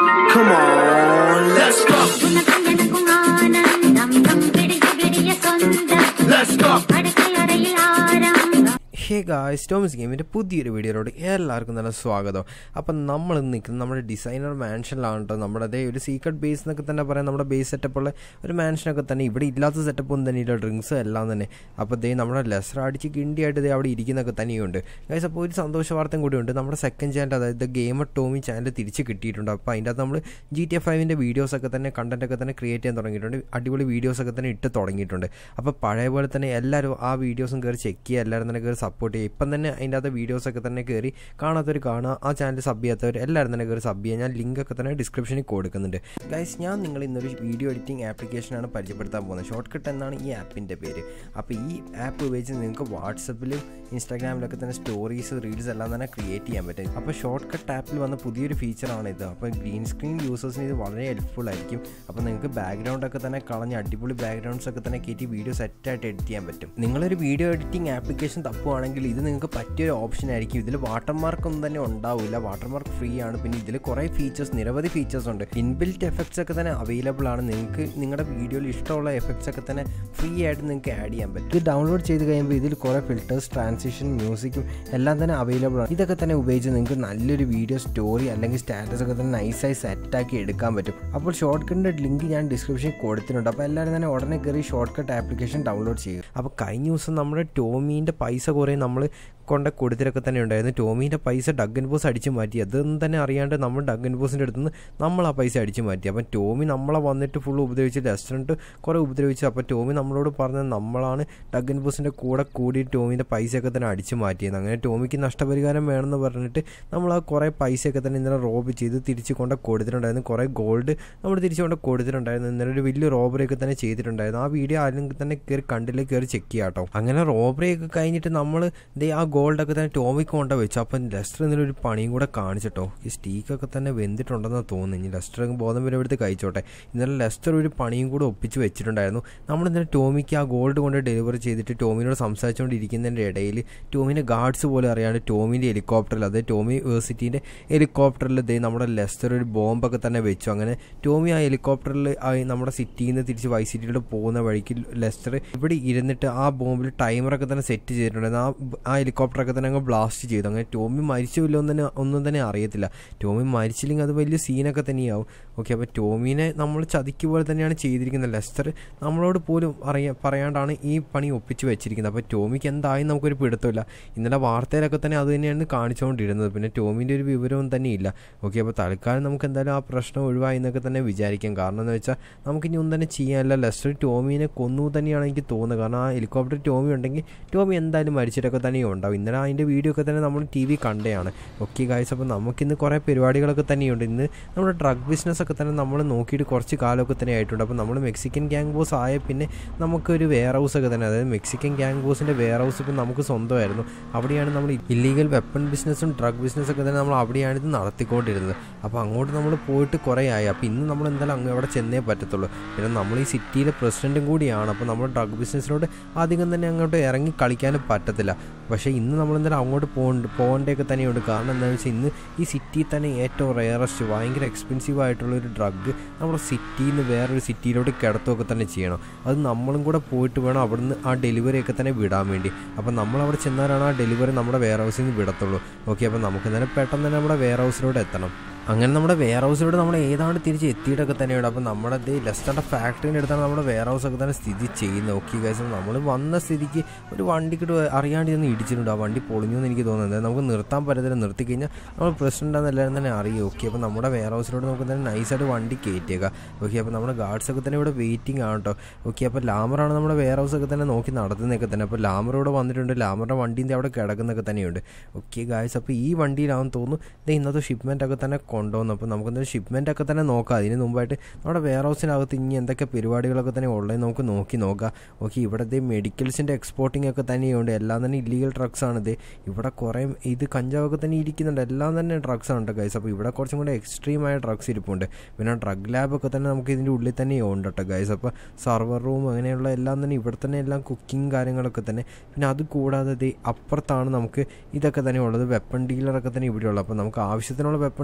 Come on, let's go. உனக்கும் எனக்கும் ஆனந்தம் நம் விடிய விடிய சொந்தம் Let's go. படுக்கை அறையில் ஆரம்பம் ഹേ ഗായ്സ് ടോമസ് ഗെയിമിൻ്റെ പുതിയൊരു വീഡിയോയിലോട് എല്ലാവർക്കും തന്നെ സ്വാഗതം അപ്പം നമ്മൾ ഇന്ന് നിൽക്കുന്നത് നമ്മുടെ ഡിസൈനർ മാൻഷനിലാണ് കേട്ടോ നമ്മുടെ അതേ ഒരു സീക്രട്ട് ബേസ് എന്നൊക്കെ തന്നെ പറയാം നമ്മുടെ ബേസ് സെറ്റപ്പുള്ള ഒരു മാൻഷനൊക്കെ തന്നെ ഇവിടെ ഇല്ലാത്ത സെറ്റപ്പ് ഒന്നും തന്നെ ഇല്ല ഡ്രിങ്ക്സ് എല്ലാം തന്നെ അപ്പോൾ ദേ നമ്മുടെ ലെസർ അടിച്ച് കിണ്ടിയായിട്ട് ദേ അവിടെ ഇരിക്കുന്നൊക്കെ തന്നെയുണ്ട് ഗൈസ് അപ്പോൾ ഒരു സന്തോഷ വാർത്തയും കൂടിയുണ്ട് നമ്മുടെ സെക്കൻഡ് ചാനൽ അതായത് ഗെയിമർ ടോമി ചാനൽ തിരിച്ച് കിട്ടിയിട്ടുണ്ട് അപ്പോൾ അതിൻ്റെ അകത്ത് നമ്മൾ ജി ടി എഫ് ഫൈവിൻ്റെ വീഡിയോസൊക്കെ തന്നെ കണ്ടൻറ്റൊക്കെ തന്നെ ക്രിയേറ്റ് ചെയ്യാൻ തുടങ്ങിയിട്ടുണ്ട് അടിപൊളി വീഡിയോസൊക്കെ തന്നെ ഇട്ട് തുടങ്ങിയിട്ടുണ്ട് അപ്പോൾ പഴയ പോലെ തന്നെ എല്ലാവരും ആ വീഡിയോസും കയറി ചെക്ക് ചെയ്യുക എല്ലാവരും തന്നെ കയറി സപ്പോർട്ട് ചെയ്യുക ഇപ്പം തന്നെ അതിൻ്റെ അകത്ത് വീഡിയോസൊക്കെ തന്നെ കയറി കാണാത്തവർ കാണുക ആ ചാനൽ സബ് ചെയ്യാത്തവർ എല്ലാവരും തന്നെ കയറി സബ് ചെയ്യുക ഞാൻ ലിങ്കൊക്കെ തന്നെ ഡിസ്ക്രിപ്ഷനിൽ കൊടുക്കുന്നുണ്ട് ഗൈസ് ഞാൻ നിങ്ങൾ ഇന്നൊരു വീഡിയോ എഡിറ്റിംഗ് ആപ്ലിക്കേഷനാണ് പരിചയപ്പെടുത്താൻ പോകുന്നത് ഷോർട്ട് കട്ട് എന്നാണ് ഈ ആപ്പിൻ്റെ പേര് അപ്പോൾ ഈ ആപ്പ് ഉപയോഗിച്ച് നിങ്ങൾക്ക് വാട്സപ്പിലും ഇൻസ്റ്റാഗ്രാമിലൊക്കെ തന്നെ സ്റ്റോറീസ് റീൽസ് എല്ലാം തന്നെ ക്രിയേറ്റ് ചെയ്യാൻ പറ്റും അപ്പോൾ ഷോർട്ട് കട്ട് ആപ്പിൽ വന്ന പുതിയൊരു ഫീച്ചറാണ് ഇത് അപ്പോൾ ഗ്രീൻ സ്ക്രീൻ യൂസേഴ്സിന് ഇത് വളരെ ഹെൽപ്ഫുൾ ആയിരിക്കും അപ്പോൾ നിങ്ങൾക്ക് ബാക്ക്ഗ്രൗണ്ട് ഒക്കെ തന്നെ കളഞ്ഞ് അടിപൊളി ബാക്ക്ഗ്രൗണ്ട്സ് ഒക്കെ തന്നെ കയറ്റി വീഡിയോ സെറ്റായിട്ട് എഡിറ്റ് ചെയ്യാൻ പറ്റും നിങ്ങളൊരു വീഡിയോ എഡിറ്റിംഗ് ആപ്ലിക്കേഷൻ തപ്പുവാണെങ്കിൽ ഇത് നിങ്ങൾക്ക് പറ്റിയൊരു ഓപ്ഷൻ ആയിരിക്കും ഇതിൽ വാട്ടർമാർക്ക് ഒന്നും തന്നെ ഉണ്ടാവില്ല വാട്ടർമാർക്ക് ഫ്രീ ആണ് പിന്നെ ഇതിൽ കുറേ ഫീച്ചേഴ്സ് നിരവധി ഫീച്ചേഴ്സ് ഉണ്ട് ഇൻബിൽറ്റ് എഫക്ട്സ് ഒക്കെ തന്നെ അവൈലബിൾ ആണ് നിങ്ങൾക്ക് നിങ്ങളുടെ വീഡിയോയിൽ ഇഷ്ടമുള്ള എഫക്ട്സ് ഒക്കെ തന്നെ ഫ്രീ ആയിട്ട് നിങ്ങൾക്ക് ആഡ് ചെയ്യാൻ പറ്റും ഇത് ഡൗൺലോഡ് ചെയ്ത് കഴിയുമ്പോൾ ഇതിൽ കുറേ ഫിൽറ്റേഴ്സ് ട്രാൻസിഷൻ മ്യൂസിക്കും എല്ലാം തന്നെ അവൈലബിൾ ആണ് ഇതൊക്കെ തന്നെ ഉപയോഗിച്ച് നിങ്ങൾക്ക് നല്ലൊരു വീഡിയോ സ്റ്റോറി അല്ലെങ്കിൽ സ്റ്റാറ്റസ് ഒക്കെ തന്നെ നൈസായി സെറ്റാക്കി എടുക്കാൻ പറ്റും അപ്പോൾ ഷോർട്ട് കട്ടിൻ്റെ ലിങ്ക് ഞാൻ ഡിസ്ക്രിപ്ഷനിൽ കൊടുത്തിട്ടുണ്ട് അപ്പോൾ എല്ലാവരും തന്നെ ഉടനെ കയറി ഷോർട്ട് കട്ട് ആപ്ലിക്കേഷൻ ഡൗൺലോഡ് ചെയ്യുക അപ്പോൾ കഴിഞ്ഞ ദിവസം നമ്മുടെ ടോമീൻ്റെ പൈസ കുറേ നമ്മൾ കൊണ്ട് കൊടുത്തിലൊക്കെ തന്നെ ഉണ്ടായിരുന്നു ടോമീൻ്റെ പൈസ ഡഗൻ ബോസ് അടിച്ചു മാറ്റി അതൊന്നും തന്നെ അറിയാണ്ട് നമ്മൾ ഡഗൻ ബോസിൻ്റെ അടുത്ത് നിന്ന് നമ്മൾ ആ പൈസ അടിച്ചു മാറ്റി അപ്പം ടോമി നമ്മളെ വന്നിട്ട് ഫുൾ ഉപദ്രവിച്ച് റെസ്റ്റോറൻറ്റ് കുറേ ഉപദ്രവിച്ചു അപ്പോൾ ടോമി നമ്മളോട് പറഞ്ഞത് നമ്മളാണ് ഡഗൻ ബോസിൻ്റെ കൂടെ കൂടി ടോമിൻ്റെ പൈസയൊക്കെ തന്നെ അടിച്ചു മാറ്റിയത് അങ്ങനെ ടോമിക്ക് നഷ്ടപരിഹാരം വേണമെന്ന് പറഞ്ഞിട്ട് നമ്മൾ ആ കുറേ പൈസയൊക്കെ തന്നെ ഇന്നലെ റോബ് ചെയ്ത് തിരിച്ച് കൊണ്ട് കൊടുത്തിട്ടുണ്ടായിരുന്നു കുറേ ഗോൾഡ് നമ്മൾ തിരിച്ചു കൊണ്ട് കൊടുത്തിട്ടുണ്ടായിരുന്നു ഇന്നലെ ഒരു വലിയ റോബറിയൊക്കെ തന്നെ ചെയ്തിട്ടുണ്ടായിരുന്നു ആ വീഡിയോ ആരും തന്നെ കയറി കണ്ടിലേക്ക് കയറി ചെക്ക് ചെയ്യാം കേട്ടോ അങ്ങനെ റോബറിയൊക്കെ കഴിഞ്ഞിട്ട് നമ്മൾ ദേ ആ ഗോൾഡൊക്കെ തന്നെ ടോമിക്ക് കൊണ്ട് വെച്ചു അപ്പം ലെസ്റ്റർ ഇന്നലെ ഒരു പണിയും കൂടെ കാണിച്ചിട്ടോ ഈ സ്റ്റീക്കൊക്കെ തന്നെ വെന്തിട്ടുണ്ടെന്ന് തോന്നുന്നു ഇനി ലെസ്റ്റർ ബോധം വരെ എടുത്ത് കഴിച്ചോട്ടെ ഇന്നലെ ലെസ്റ്റർ ഒരു പണിയും കൂടെ ഒപ്പിച്ച് വെച്ചിട്ടുണ്ടായിരുന്നു നമ്മൾ ഇന്നലെ ടോമിക്ക് ആ ഗോൾഡ് കൊണ്ട് ഡെലിവറി ചെയ്തിട്ട് ടോമിനോട് സംസാരിച്ചുകൊണ്ടിരിക്കുന്നതിൻ്റെ ഇടയിൽ ടോമിൻ്റെ ഗാർഡ്സ് പോലെ അറിയാണ്ട് ടോമിൻ്റെ ഹെലികോപ്റ്ററിൽ അതായത് ടോമി യൂണിവേഴ്സിറ്റീൻ്റെ ഹെലികോപ്റ്ററിൽ ദേ നമ്മുടെ ലെസ്റ്റർ ഒരു ബോംബൊക്കെ തന്നെ വെച്ചു അങ്ങനെ ടോമി ആ ഹെലികോപ്റ്ററിൽ നമ്മുടെ സിറ്റിയിൽ നിന്ന് തിരിച്ച് വൈ സിറ്റിയിലോട്ട് പോകുന്ന വഴിക്ക് ലെസ്റ്റർ ഇവിടെ ഇരുന്നിട്ട് ആ ബോംബിൽ ടൈമറൊക്കെ തന്നെ സെറ്റ് ചെയ്തിട്ടുണ്ടായിരുന്നു ആ ആ ഹെലികോപ്റ്ററൊക്കെ തന്നെ അങ്ങ് ബ്ലാസ്റ്റ് ചെയ്തു അങ്ങനെ ടോമി മരിച്ചില്ലോ എന്ന് തന്നെ ഒന്നും തന്നെ അറിയത്തില്ല ടോമി മരിച്ചില്ലെങ്കിൽ അത് വലിയ സീനൊക്കെ തന്നെയാവും ഓക്കെ അപ്പോൾ ടോമിനെ നമ്മൾ ചതിക്ക് പോലെ തന്നെയാണ് ചെയ്തിരിക്കുന്നത് ലെസ്റ്റർ നമ്മളോട് പോലും അറിയാ പറയാണ്ടാണ് ഈ പണി ഒപ്പിച്ച് വെച്ചിരിക്കുന്നത് അപ്പോൾ ടോമിക്ക് എന്തായി നമുക്കൊരു പിടുത്തമില്ല ഇന്നലെ വാർത്തയിലൊക്കെ തന്നെ അത് തന്നെയാണ് കാണിച്ചുകൊണ്ടിരുന്നത് പിന്നെ ടോമിൻ്റെ ഒരു വിവരവും തന്നെ ഇല്ല ഓക്കെ അപ്പോൾ തൽക്കാലം നമുക്ക് എന്തായാലും ആ പ്രശ്നം ഒഴിവായി എന്നൊക്കെ തന്നെ വിചാരിക്കാം കാരണം എന്ന് വെച്ചാൽ നമുക്കിനി ഒന്നും തന്നെ ചെയ്യാനില്ല ലെസ്റ്റർ ടോമിനെ കൊന്നു തന്നെയാണ് എനിക്ക് തോന്നുന്നത് കാരണം ആ ഹെലികോപ്റ്റർ ടോമി ഉണ്ടെങ്കിൽ ടോമി എന്തായാലും മരിച്ചിട്ടൊക്കെ തന്നെ ഉണ്ടാവും ഇന്നലെ അതിൻ്റെ വീഡിയോ ഒക്കെ തന്നെ നമ്മൾ ടി വി കണ്ടതാണ് ഓക്കെ ഗായ്സ് അപ്പോൾ നമുക്കിന്ന് കുറേ പരിപാടികളൊക്കെ തന്നെയുണ്ട് ഇന്ന് നമ്മുടെ ഡ്രഗ് ബിസിനസ് ഒക്കെ തന്നെ നമ്മൾ നോക്കിയിട്ട് കുറച്ച് കാലമൊക്കെ തന്നെ ആയിട്ടുണ്ട് അപ്പോൾ നമ്മൾ മെക്സിക്കൻ ഗ്യാങ് ബോസ് ആയ പിന്നെ നമുക്കൊരു വെയർ ഹൗസ് ഒക്കെ തന്നെ അതായത് മെക്സിക്കൻ ഗ്യാങ് ബോസിൻ്റെ വെയർ ഹൗസ് ഇപ്പോൾ നമുക്ക് സ്വന്തമായിരുന്നു അവിടെയാണ് നമ്മൾ ഇല്ലീഗൽ വെപ്പൺ ബിസിനസ്സും ഡ്രഗ് ബിസിനസ്സൊക്കെ തന്നെ നമ്മൾ അവിടെയാണ് ഇത് നടത്തിക്കൊണ്ടിരുന്നത് അപ്പോൾ അങ്ങോട്ട് നമ്മൾ പോയിട്ട് കുറേ ആയി അപ്പോൾ ഇന്ന് നമ്മൾ എന്തായാലും അങ്ങ് അവിടെ ചെന്നേ പറ്റത്തുള്ളൂ പിന്നെ നമ്മൾ ഈ സിറ്റിയിലെ പ്രസിഡൻറ്റും കൂടിയാണ് അപ്പോൾ നമ്മൾ ഡ്രഗ് ബിസിനസ്സിലോട്ട് അധികം തന്നെ അങ്ങോട്ട് ഇറങ്ങി കളിക്കാനും പറ്റത്തില്ല പക്ഷേ ഇന്ന് നമ്മൾ എന്തായാലും അങ്ങോട്ട് പോകണ്ട പോകേണ്ടതൊക്കെ തന്നെയുണ്ട് കാരണം എന്താണെന്ന് വെച്ചാൽ ഇന്ന് ഈ സിറ്റിയിൽ തന്നെ ഏറ്റവും റെയറസ്റ്റ് ഭയങ്കര എക്സ്പെൻസീവ് ആയിട്ടുള്ള ഒരു ഡ്രഗ് നമ്മുടെ സിറ്റിയിൽ നിന്ന് വേറൊരു സിറ്റിയിലോട്ട് കിടത്തുകയൊക്കെ തന്നെ ചെയ്യണം അത് നമ്മളും കൂടെ പോയിട്ട് വേണം അവിടുന്ന് ആ ഡെലിവറി ഒക്കെ തന്നെ വിടാൻ വേണ്ടി അപ്പോൾ നമ്മൾ അവിടെ ചെന്നാലാണ് ആ ഡെലിവറി നമ്മുടെ വെയർ ഹൗസിൽ നിന്ന് വിടത്തുള്ളൂ ഓക്കെ അപ്പോൾ നമുക്ക് എന്തായാലും പെട്ടെന്ന് തന്നെ നമ്മുടെ വെയർ ഹൗസിലോട്ട് എത്തണം അങ്ങനെ നമ്മുടെ വെയർ ഹൗസിലൂടെ നമ്മൾ ഏതാണ്ട് തിരിച്ച് എത്തിയിട്ടൊക്കെ തന്നെയുണ്ട് അപ്പോൾ നമ്മുടെ ഇത് ലെസ്റ്ററിൻ്റെ ഫാക്ടറിൻ്റെ അടുത്താണ് നമ്മുടെ വെയർ ഹൗസ് ഒക്കെ തന്നെ സ്ഥിതി ചെയ്യുന്നത് ഓക്കെ ഗൈസ് നമ്മൾ വന്ന സ്ഥിതിക്ക് ഒരു വണ്ടിക്കിട്ട് അറിയാണ്ട് ചെന്ന് ഇടിച്ചിട്ടുണ്ട് ആ വണ്ടി പൊളിഞ്ഞു എന്ന് എനിക്ക് തോന്നുന്നത് നമുക്ക് നിർത്താൻ പറ്റത്തില്ല നിർത്തി കഴിഞ്ഞാൽ നമ്മൾ പ്രസിഡൻ്റ് ആണെന്ന് എല്ലാവരും തന്നെ അറിയും ഓക്കെ അപ്പോൾ നമ്മുടെ വെയർ ഹൗസിലൂടെ നമുക്ക് തന്നെ നൈസായിട്ട് വണ്ടി കയറ്റിയേക്കാം ഓക്കെ അപ്പോൾ നമ്മുടെ ഗാർഡ്സ് ഒക്കെ തന്നെ ഇവിടെ വെയിറ്റിംഗ് ആണ് കേട്ടോ ഓക്കെ അപ്പോൾ ലാമറാണ് നമ്മുടെ വെയർ ഹൗസ് ഒക്കെ തന്നെ നോക്കി നടത്തുന്നതൊക്കെ തന്നെ അപ്പോൾ ലാമർ ഇവിടെ വന്നിട്ടുണ്ട് ലാമറിൻ്റെ വണ്ടീൻ്റെ അവിടെ കിടക്കുന്നൊക്കെ തന്നെയുണ്ട് ഓക്കെ ഗായ്സ് അപ്പോൾ ഈ വണ്ടിയിലാണെന്ന് തോന്നുന്നു ഇത് ഇന്നത്തെ ഷിപ്മെൻ്റ് ഒക്കെ തന്നെ കൊണ്ടുവന്നു അപ്പോൾ നമുക്ക് എന്തെങ്കിലും ഷിപ്മെൻ്റ് ഒക്കെ തന്നെ നോക്കാം അതിന് മുമ്പായിട്ട് നമ്മുടെ വെയർ ഹൗസിനകത്ത് ഇനി എന്തൊക്കെ പരിപാടികളൊക്കെ തന്നെ ഉള്ളത് നമുക്ക് നോക്കി നോക്കാം ഓക്കെ ഇവിടുത്തെ മെഡിക്കൽസിൻ്റെ എക്സ്പോർട്ടിംഗ് ഒക്കെ തന്നെയുണ്ട് എല്ലാം തന്നെ ഇല്ലീഗൽ ഡ്രഗ്സ് ആണ് ഇത് ഇവിടെ കുറേ ഇത് കഞ്ചാവൊക്കെ തന്നെ ഇരിക്കുന്നുണ്ട് എല്ലാം തന്നെ ഡ്രഗ്സ് ആണ് കേട്ടോ ഗൈസ് അപ്പോൾ ഇവിടെ കുറച്ചും കൂടെ എക്സ്ട്രീം ആയ ഡ്രഗ്സ് ഇരിപ്പുണ്ട് പിന്നെ ഡ്രഗ് ലാബൊക്കെ തന്നെ നമുക്ക് ഇതിൻ്റെ ഉള്ളിൽ തന്നെ ഉണ്ട് കേട്ടോ ഗൈസ് അപ്പോൾ സർവർ റൂം അങ്ങനെയുള്ള എല്ലാം തന്നെ ഇവിടെ തന്നെ എല്ലാം കുക്കിംഗ് കാര്യങ്ങളൊക്കെ തന്നെ പിന്നെ അത് കൂടാതെ ഇത് അപ്പുറത്താണ് നമുക്ക് ഇതൊക്കെ തന്നെ ഉള്ളത് വെപ്പൺ ഡീലറൊക്കെ തന്നെ ഇവിടെ ഉള്ളത് അപ്പോൾ നമുക്ക് ആവശ്യത്തിനുള്ള വെപ്പൺസ് ഒക്കെ തന്നെ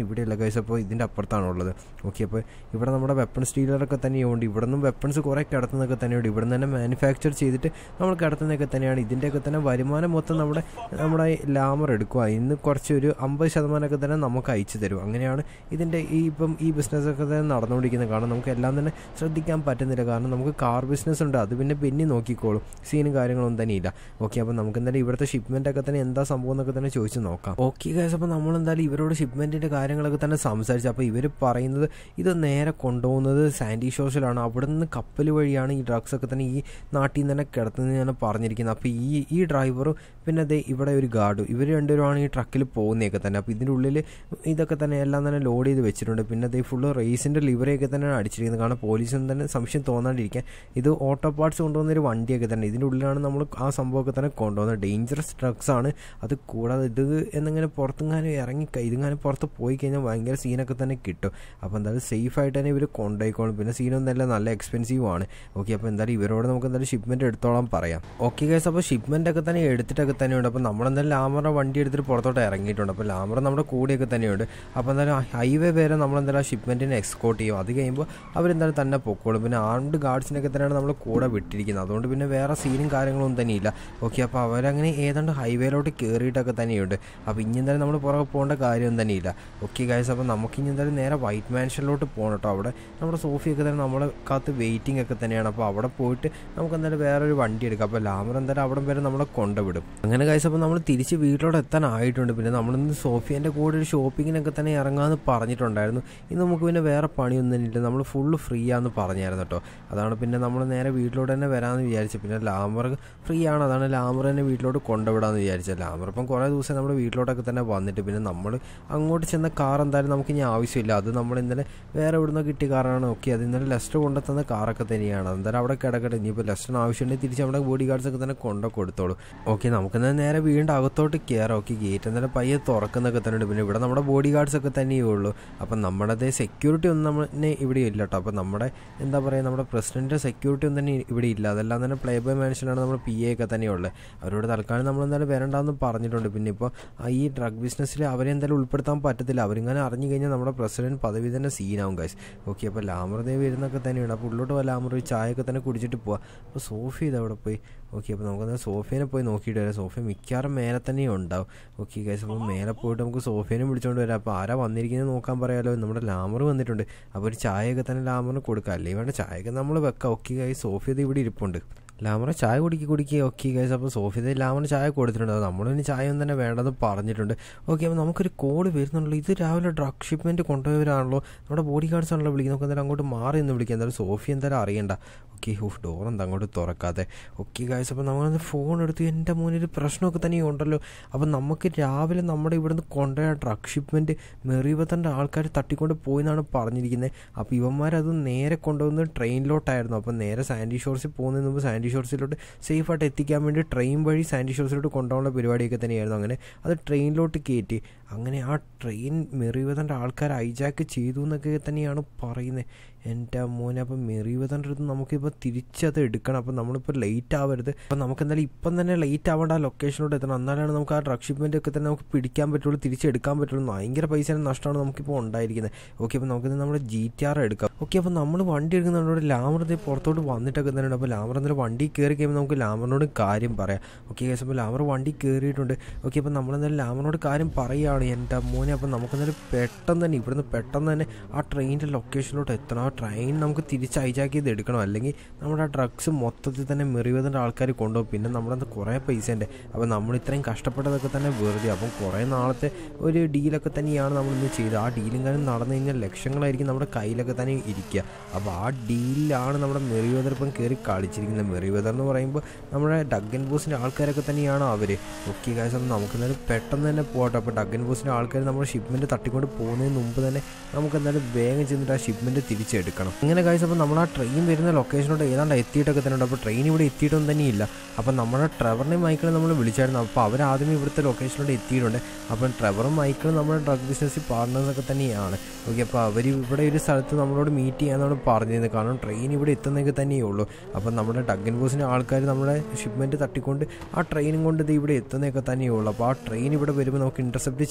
ഇവിടെയല്ല ഗൈസ് അപ്പോൾ ഇതിൻ്റെ അപ്പുറത്താണ് ഉള്ളത് ഓക്കെ അപ്പോൾ ഇവിടെ നമ്മുടെ വെപ്പൺസ് ഡീലറൊക്കെ തന്നെയുണ്ട് ഇവിടെ നിന്നും വെപ്പൺസ് കുറേ കിടത്തുന്നതൊക്കെ തന്നെയുണ്ട് ഇവിടെ നിന്ന് തന്നെ മാനുഫാക്ചർ ചെയ്തിട്ട് നമ്മൾ കിടത്തുന്നതൊക്കെ തന്നെയാണ് ഇതിൻ്റെയൊക്കെ തന്നെ വരുമാനം മൊത്തം നമ്മുടെ നമ്മുടെ ലാമർ എടുക്കുക ഇന്ന് കുറച്ച് ഒരു അമ്പത് ശതമാനമൊക്കെ തന്നെ നമുക്ക് അയച്ചു തരും അങ്ങനെയാണ് ഇതിൻ്റെ ഈ ഇപ്പം ഈ ബിസിനസ്സൊക്കെ തന്നെ നടന്നുകൊണ്ടിരിക്കുന്നത് കാരണം നമുക്ക് എല്ലാം തന്നെ ശ്രദ്ധിക്കാൻ പറ്റുന്നില്ല കാരണം നമുക്ക് കാർ ബിസിനസ് ഉണ്ട് അത് പിന്നെ പിന്നെ നോക്കിക്കോളും സീനും കാര്യങ്ങളൊന്നും തന്നെ ഇല്ല ഓക്കെ അപ്പോൾ നമുക്ക് എന്തായാലും ഇവിടുത്തെ ഷിപ്മെൻ്റ് ഒക്കെ തന്നെ എന്താ സംഭവം എന്നൊക്കെ തന്നെ ചോദിച്ച് നോക്കാം ഓക്കെ ഗൈസ് അപ്പോൾ നമ്മൾ എന്തായാലും ഇവരോട് ഷിപ്മെൻറ്റിൻ്റെ കാര്യങ്ങളൊക്കെ തന്നെ സംസാരിച്ചു അപ്പോൾ ഇവർ പറയുന്നത് ഇത് നേരെ കൊണ്ടുപോകുന്നത് സാൻഡി ഷോസിലാണ് അവിടെ നിന്ന് കപ്പൽ വഴിയാണ് ഈ ഡ്രഗ്സ് ഒക്കെ തന്നെ ഈ നാട്ടിൽ നിന്ന് തന്നെ കിടത്തുന്നതാണ് പറഞ്ഞിരിക്കുന്നത് അപ്പോൾ ഈ ഈ ഡ്രൈവറും പിന്നെ ദേ ഇവിടെ ഒരു ഗാർഡും ഇവർ രണ്ടുപേരുമാണ് ഈ ട്രക്കിൽ പോകുന്നതൊക്കെ തന്നെ അപ്പോൾ ഇതിൻ്റെ ഉള്ളിൽ ഇതൊക്കെ തന്നെ എല്ലാം തന്നെ ലോഡ് ചെയ്ത് വെച്ചിട്ടുണ്ട് പിന്നെ ദേ ഫുള്ള് റേസിൻ്റെ ലിവറിയൊക്കെ തന്നെയാണ് അടിച്ചിരിക്കുന്നത് കാരണം പോലീസിന് തന്നെ സംശയം തോന്നാണ്ടിരിക്കാൻ ഇത് ഓട്ടോ പാർട്സ് കൊണ്ടുവന്ന ഒരു വണ്ടിയൊക്കെ തന്നെ ഇതിൻ്റെ ഉള്ളിലാണ് നമ്മൾ ആ സംഭവമൊക്കെ തന്നെ കൊണ്ടുവന്നത് ഡേഞ്ചറസ് ഡ്രഗ്സ് ആണ് അത് കൂടാതെ ഇത് എന്നിങ്ങനെ പുറത്തെങ്ങാനും ഇറങ്ങി ഇതിങ്ങനെ പുറത്ത് പോയി കഴിഞ്ഞാൽ ഭയങ്കര സീനൊക്കെ തന്നെ കിട്ടും അപ്പോൾ എന്തായാലും സേഫ് ആയിട്ട് തന്നെ ഇവർ കൊണ്ടുപോയിക്കോളും പിന്നെ സീനൊന്നല്ല നല്ല എക്സ്പെൻസീവ് ആണ് ഓക്കെ അപ്പോൾ എന്തായാലും ഇവരോട് നമുക്ക് എന്തായാലും ഷിപ്മെൻറ്റ് എടുത്തോളാം പറയാം ഓക്കെ ഗൈസ് അപ്പോൾ ഷിപ്മെൻ്റ് ഒക്കെ തന്നെ എടുത്തിട്ടൊക്കെ തന്നെയുണ്ട് അപ്പോൾ നമ്മളെന്തായാലും ലാമറ വണ്ടി എടുത്തിട്ട് പുറത്തോട്ട് ഇറങ്ങിയിട്ടുണ്ട് അപ്പോൾ ലാമറ നമ്മുടെ കൂടെയൊക്കെ തന്നെയുണ്ട് അപ്പോൾ എന്തായാലും ഹൈവേ വരെ നമ്മളെന്തായാലും ആ ഷിപ്മെൻറ്റിനെ എക്സ്കോട്ട് ചെയ്യും അത് കഴിയുമ്പോൾ അവരെന്തായാലും തന്നെ പൊക്കോളും പിന്നെ ആർംഡ് ഗാർഡ്സിനൊക്കെ തന്നെയാണ് നമ്മൾ കൂടെ വിട്ടിരിക്കുന്നത് അതുകൊണ്ട് പിന്നെ വേറെ സീനും കാര്യങ്ങളൊന്നും തന്നെ ഇല്ല ഓക്കെ അപ്പോൾ അവരങ്ങനെ ഏതാണ്ട് ഹൈവേയിലോട്ട് കയറിയിട്ടൊക്കെ തന്നെയുണ്ട് അപ്പോൾ ഇനി എന്തായാലും നമ്മൾ പുറകെ പോകേണ്ട കാര്യമൊന്നും തന്നെ ഇല്ല ഓക്കെ ഗൈസ് അപ്പോൾ നമുക്ക് ഇനി എന്തായാലും നേരെ വൈറ്റ് മാൻഷനിലോട്ട് പോകണം കേട്ടോ അവിടെ നമ്മുടെ സോഫിയൊക്കെ തന്നെ നമ്മളെ കാത്ത് വെയിറ്റിംഗ് ഒക്കെ തന്നെയാണ് അപ്പോൾ അവിടെ പോയിട്ട് നമുക്ക് എന്തായാലും വേറൊരു വണ്ടി എടുക്കാം അപ്പോൾ ലാമർ എന്തായാലും അവിടെ വരെ നമ്മളെ കൊണ്ടുവിടും അങ്ങനെ ഗൈസ് അപ്പോൾ നമ്മൾ തിരിച്ച് വീട്ടിലോട്ട് എത്താനായിട്ടുണ്ട് പിന്നെ നമ്മളിന്ന് സോഫിയൻ്റെ കൂടെ ഒരു ഷോപ്പിങ്ങിനൊക്കെ തന്നെ ഇറങ്ങാമെന്ന് പറഞ്ഞിട്ടുണ്ടായിരുന്നു ഇന്ന് നമുക്ക് പിന്നെ വേറെ പണിയൊന്നും ഇല്ല നമ്മൾ ഫുള്ള് ഫ്രീ ആണെന്ന് പറഞ്ഞായിരുന്നു കേട്ടോ അതാണ് പിന്നെ നമ്മൾ നേരെ വീട്ടിലോട്ട് തന്നെ വരാമെന്ന് വിചാരിച്ചു പിന്നെ ലാമർ ഫ്രീ ആണ് അതാണ് ലാമർ തന്നെ വീട്ടിലോട്ട് കൊണ്ടുവിടാമെന്ന് വിചാരിച്ചത് ലാമർ ഇപ്പം കുറേ ദിവസം നമ്മുടെ വീട്ടിലോട്ടൊക്കെ തന്നെ വന്നിട്ട് പിന്നെ നമ്മൾ അങ്ങോട്ട് ചെന്ന കാർ എന്തായാലും നമുക്ക് ഇനി ആവശ്യമില്ല അത് നമ്മൾ ഇന്നലെ വേറെ എവിടുന്ന് കിട്ടിയ കാറാണ് ഓക്കെ അത് ഇന്നലെ ലെസ്റ്റർ കൊണ്ടുത്തന്ന കാറൊക്കെ തന്നെയാണ് എന്തായാലും അവിടെ കിടക്കട്ടെ ഇനിയിപ്പോൾ ലെസ്റ്ററിന് ആവശ്യമുണ്ടെങ്കിൽ തിരിച്ച് നമ്മുടെ ബോഡി ഗാർഡ്സ് ഒക്കെ തന്നെ കൊണ്ടു കൊടുത്തോളൂ ഓക്കെ നമുക്ക് എന്നാൽ നേരെ വീണ്ടും അകത്തോട്ട് കയറാം ഓക്കെ ഗേറ്റ് എന്തായാലും പയ്യെ തുറക്കുന്നൊക്കെ തന്നെ ഉണ്ട് പിന്നെ ഇവിടെ നമ്മുടെ ബോഡി ഗാർഡ്സ് ഒക്കെ തന്നെയേ ഉള്ളൂ അപ്പം നമ്മുടെ സെക്യൂരിറ്റി ഒന്നും നമ്മളെ ഇവിടെ ഇല്ല കേട്ടോ അപ്പം നമ്മുടെ എന്താ പറയുക നമ്മുടെ പ്രസിഡൻറ്റ് സെക്യൂരിറ്റി ഒന്നും തന്നെ ഇവിടെ ഇല്ല അതെല്ലാം തന്നെ പ്ലേ ബോയ് മാൻഷനാണ് നമ്മുടെ പി എ ഒക്കെ തന്നെയുള്ളത് അവരോട് തൽക്കാലം നമ്മൾ എന്തായാലും വരണ്ടെന്ന് പറഞ്ഞിട്ടുണ്ട് പിന്നെ ഇപ്പോൾ ഈ ഡ്രഗ് ബിസിനസ്സിൽ അവരെ എന്തായാലും ഉൾപ്പെടുത്താൻ പറ്റത്തില്ല അവരിങ്ങനെ അറിഞ്ഞു കഴിഞ്ഞാൽ നമ്മുടെ പ്രസിഡന്റ് പദവി തന്നെ സീനാവും ഗൈസ് ഓക്കെ അപ്പോൾ ലാമർദേവ് വരുന്നൊക്കെ തന്നെയാണ് അപ്പോൾ ഉള്ളോട്ട് പോയി ലാമർ ഒരു ചായയൊക്കെ തന്നെ കുടിച്ചിട്ട് പോവാം അപ്പോൾ സോഫി ഇത് അവിടെ പോയി ഓക്കെ അപ്പോൾ നമുക്ക് സോഫിയനെ പോയി നോക്കിയിട്ട് വരാം സോഫിയ മിക്കവാറും മേലെ തന്നെ ഉണ്ടാവും ഓക്കെ ഗൈസ് അപ്പോൾ മേലെ പോയിട്ട് നമുക്ക് സോഫിയനെ വിളിച്ചുകൊണ്ട് വരാം അപ്പോൾ ആരാ വന്നിരിക്കുന്നത് നോക്കാൻ പറയാലോ നമ്മുടെ ലാമർ വന്നിട്ടുണ്ട് അപ്പോൾ ഒരു ചായയൊക്കെ തന്നെ ലാമറിന് കൊടുക്കാം അല്ലെങ്കിൽ വേണ്ട ചായയൊക്കെ നമ്മൾ വെക്കാം ഓക്കെ ഗൈസ് സോഫിയ ഇത് ഇവിടെ ഇരിപ്പുണ്ട് ലാമറ ചായ കുടിക്കി കുടിക്കുക ഓക്കെ ഗൈസ് അപ്പോൾ സോഫിയ ലാമറിന് ചായ കൊടുത്തിട്ടുണ്ട് അത് നമ്മളിനി ചായ ഒന്നും തന്നെ വേണ്ടെന്ന് പറഞ്ഞിട്ടുണ്ട് ഓക്കെ അപ്പോൾ നമുക്കൊരു കോഡ് വരുന്നുള്ളൂ ഇത് രാവിലെ ഡ്രഗ് ഷിപ്മെൻറ്റ് കൊണ്ടുപോയവരാണല്ലോ നമ്മുടെ ബോഡി ഗാർഡ്സ് ആണല്ലോ വിളിക്കുന്നത് നമുക്ക് എന്തായാലും അങ്ങോട്ട് മാറി എന്ന് വിളിക്കുക എന്തായാലും സോഫി എന്തായാലും അറിയണ്ട ഓക്കെ ഹൂഫ് ഡോർ എന്താ അങ്ങോട്ട് തുറക്കാതെ ഓക്കെ ഗായ്സ് അപ്പോൾ നമ്മളത് ഫോൺ എടുത്ത് എൻ്റെ മുന്നിൽ പ്രശ്നമൊക്കെ തന്നെ ഉണ്ടല്ലോ അപ്പോൾ നമുക്ക് രാവിലെ നമ്മുടെ ഇവിടുന്ന് കൊണ്ടുപോയ ഡ്രഗ് ഷിപ്മെൻറ്റ് മെറിവത്തൻ്റെ ആൾക്കാർ തട്ടിക്കൊണ്ട് പോയി എന്നാണ് പറഞ്ഞിരിക്കുന്നത് അപ്പോൾ ഇവന്മാരത് നേരെ കൊണ്ടുവന്ന് ട്രെയിനിലോട്ടായിരുന്നു അപ്പോൾ നേരെ സാൻഡി ഷോർസിൽ പോകുന്നതിന് മുമ്പ് സാൻഡി ഷോർസിലോട്ട് സേഫായിട്ട് എത്തിക്കാൻ വേണ്ടി ട്രെയിൻ വഴി സാൻഡി ഷോർസിലോട്ട് കൊണ്ടുപോകാനുള്ള പരിപാടിയൊക്കെ തന്നെയായിരുന്നു അങ്ങനെ അത് ട്രെയിനിലോട്ട് കയറ്റി അങ്ങനെ ആ ട്രെയിൻ മെറിവതൻ്റെ ആൾക്കാർ ഹൈജാക്ക് ചെയ്തു എന്നൊക്കെ തന്നെയാണ് പറയുന്നത് എൻ്റെ മോനെ അപ്പം മെറിവതൻ്റെ അടുത്ത് നമുക്കിപ്പോൾ തിരിച്ചത് എടുക്കണം അപ്പം നമ്മളിപ്പോൾ ലേറ്റ് ആവരുത് അപ്പം നമുക്ക് എന്തായാലും ഇപ്പം തന്നെ ലേറ്റ് ആവേണ്ട ആ ലൊക്കേഷനിലോട്ട് എത്തണം എന്നാലാണ് നമുക്ക് ആ ഡ്രഗ് ഷിപ്മെൻ്റ് ഒക്കെ തന്നെ നമുക്ക് പിടിക്കാൻ പറ്റുള്ളൂ തിരിച്ചെടുക്കാൻ പറ്റുള്ളൂ ഭയങ്കര പൈസ നഷ്ടമാണ് നമുക്കിപ്പോൾ ഉണ്ടായിരിക്കുന്നത് ഓക്കെ അപ്പോൾ നമുക്ക് നമ്മുടെ ജി ടി ആർ എടുക്കാം ഓക്കെ അപ്പോൾ നമ്മൾ വണ്ടി എടുക്കുന്നതോടെ ലാമറത്തെ പുറത്തോട്ട് വന്നിട്ടൊക്കെ തന്നെ അപ്പോൾ ലാമർ എന്തായാലും വണ്ടി കയറി കഴിയുമ്പോൾ നമുക്ക് ലാമറിനോട് കാര്യം പറയാം ഓക്കെ കേസ് അപ്പോൾ ലാമർ വണ്ടി കയറിയിട്ടുണ്ട് ഓക്കെ അപ്പോൾ നമ്മളെന്തായാലും ലാമറിനോട് കാര്യം പറയുകയാണ് എൻ്റെ മോനെ അപ്പോൾ നമുക്കെന്തായാലും പെട്ടെന്ന് തന്നെ ഇവിടുന്ന് പെട്ടെന്ന് തന്നെ ആ ട്രെയിനിൻ്റെ ലൊക്കേഷനിലോട്ട് എത്തണം ആ ട്രെയിൻ നമുക്ക് തിരിച്ച് ഹൈജാക്ക് ചെയ്ത് എടുക്കണം അല്ലെങ്കിൽ നമ്മുടെ ആ ഡ്രഗ്സ് മൊത്തത്തിൽ തന്നെ മെറിവതിൻ്റെ ആൾക്കാർ കൊണ്ടുപോകും പിന്നെ നമ്മുടെ കുറേ പൈസ ഉണ്ട് അപ്പോൾ നമ്മൾ ഇത്രയും കഷ്ടപ്പെട്ടതൊക്കെ തന്നെ വെറുതെ അപ്പം കുറേ നാളത്തെ ഒരു ഡീലൊക്കെ തന്നെയാണ് നമ്മൾ ഇന്ന് ചെയ്തത് ആ ഡീലും കാര്യം നടന്നു കഴിഞ്ഞാൽ ലക്ഷങ്ങളായിരിക്കും നമ്മുടെ കയ്യിലൊക്കെ തന്നെ ഇരിക്കുക അപ്പോൾ ആ ഡീലിലാണ് നമ്മുടെ മെറിവെതർ ഇപ്പം കയറി കളിച്ചിരിക്കുന്നത് മെറിവെതർ എന്ന് പറയുമ്പോൾ നമ്മുടെ ഡഗൻ ബോസിൻ്റെ ആൾക്കാരൊക്കെ തന്നെയാണ് അവർ ഓക്കെ കാശ് അപ്പം നമുക്ക് എന്തായാലും പെട്ടെന്ന് തന്നെ പോകട്ടെ അപ്പോൾ ഡഗൻ ബോസിൻ്റെ ആൾക്കാർ നമ്മുടെ ഷിപ്മെൻറ്റ് തട്ടിക്കൊണ്ട് പോകുന്നതിന് മുമ്പ് തന്നെ നമുക്ക് എന്തായാലും വേഗം ചെന്നിട്ട് ആ ഷിപ്മെൻറ്റ് തിരിച്ചെടുക്കണം ഇങ്ങനെ കാശ് അപ്പോൾ നമ്മൾ ആ ട്രെയിൻ വരുന്ന ലൊക്കേഷനോട് ഏതാണ്ട് എത്തിയിട്ടൊക്കെ തന്നെ ഉണ്ട് അപ്പോൾ ട്രെയിൻ ഇവിടെ എത്തിയിട്ടൊന്നും തന്നെയില്ല അപ്പോൾ നമ്മുടെ ട്രെവറിനെയും മൈക്കിളും നമ്മൾ വിളിച്ചായിരുന്നു അപ്പോൾ അവർ ആദ്യമേ ഇവിടുത്തെ ലൊക്കേഷനിലോട്ട് എത്തിയിട്ടുണ്ട് അപ്പം ട്രെവറും മൈക്കിളും നമ്മുടെ ഡ്രഗ് ബിസിനസ്സിൽ പാർട്ട്നേഴ്സൊക്കെ തന്നെയാണ് ഓക്കെ അപ്പോൾ അവർ ഇവിടെ ഒരു സ്ഥലത്ത് നമ്മളോട് മീറ്റ് ചെയ്യാനാണ് പറഞ്ഞിരുന്നത് കാരണം ട്രെയിൻ ഇവിടെ എത്തുന്നതൊക്കെ തന്നെയേ ഉള്ളൂ അപ്പം നമ്മുടെ ഡഗൻ ബോസിൻ്റെ ആൾക്കാർ നമ്മുടെ ഷിപ്മെൻറ്റ് തട്ടിക്കൊണ്ട് ആ ട്രെയിനും കൊണ്ട് ഇത് ഇവിടെ എത്തുന്നതൊക്കെ തന്നെയേ ഉള്ളൂ അപ്പോൾ ആ ട്രെയിൻ ഇവിടെ വരുമ്പോൾ നമുക്ക് ഇൻ്റർസെപ്റ്റ്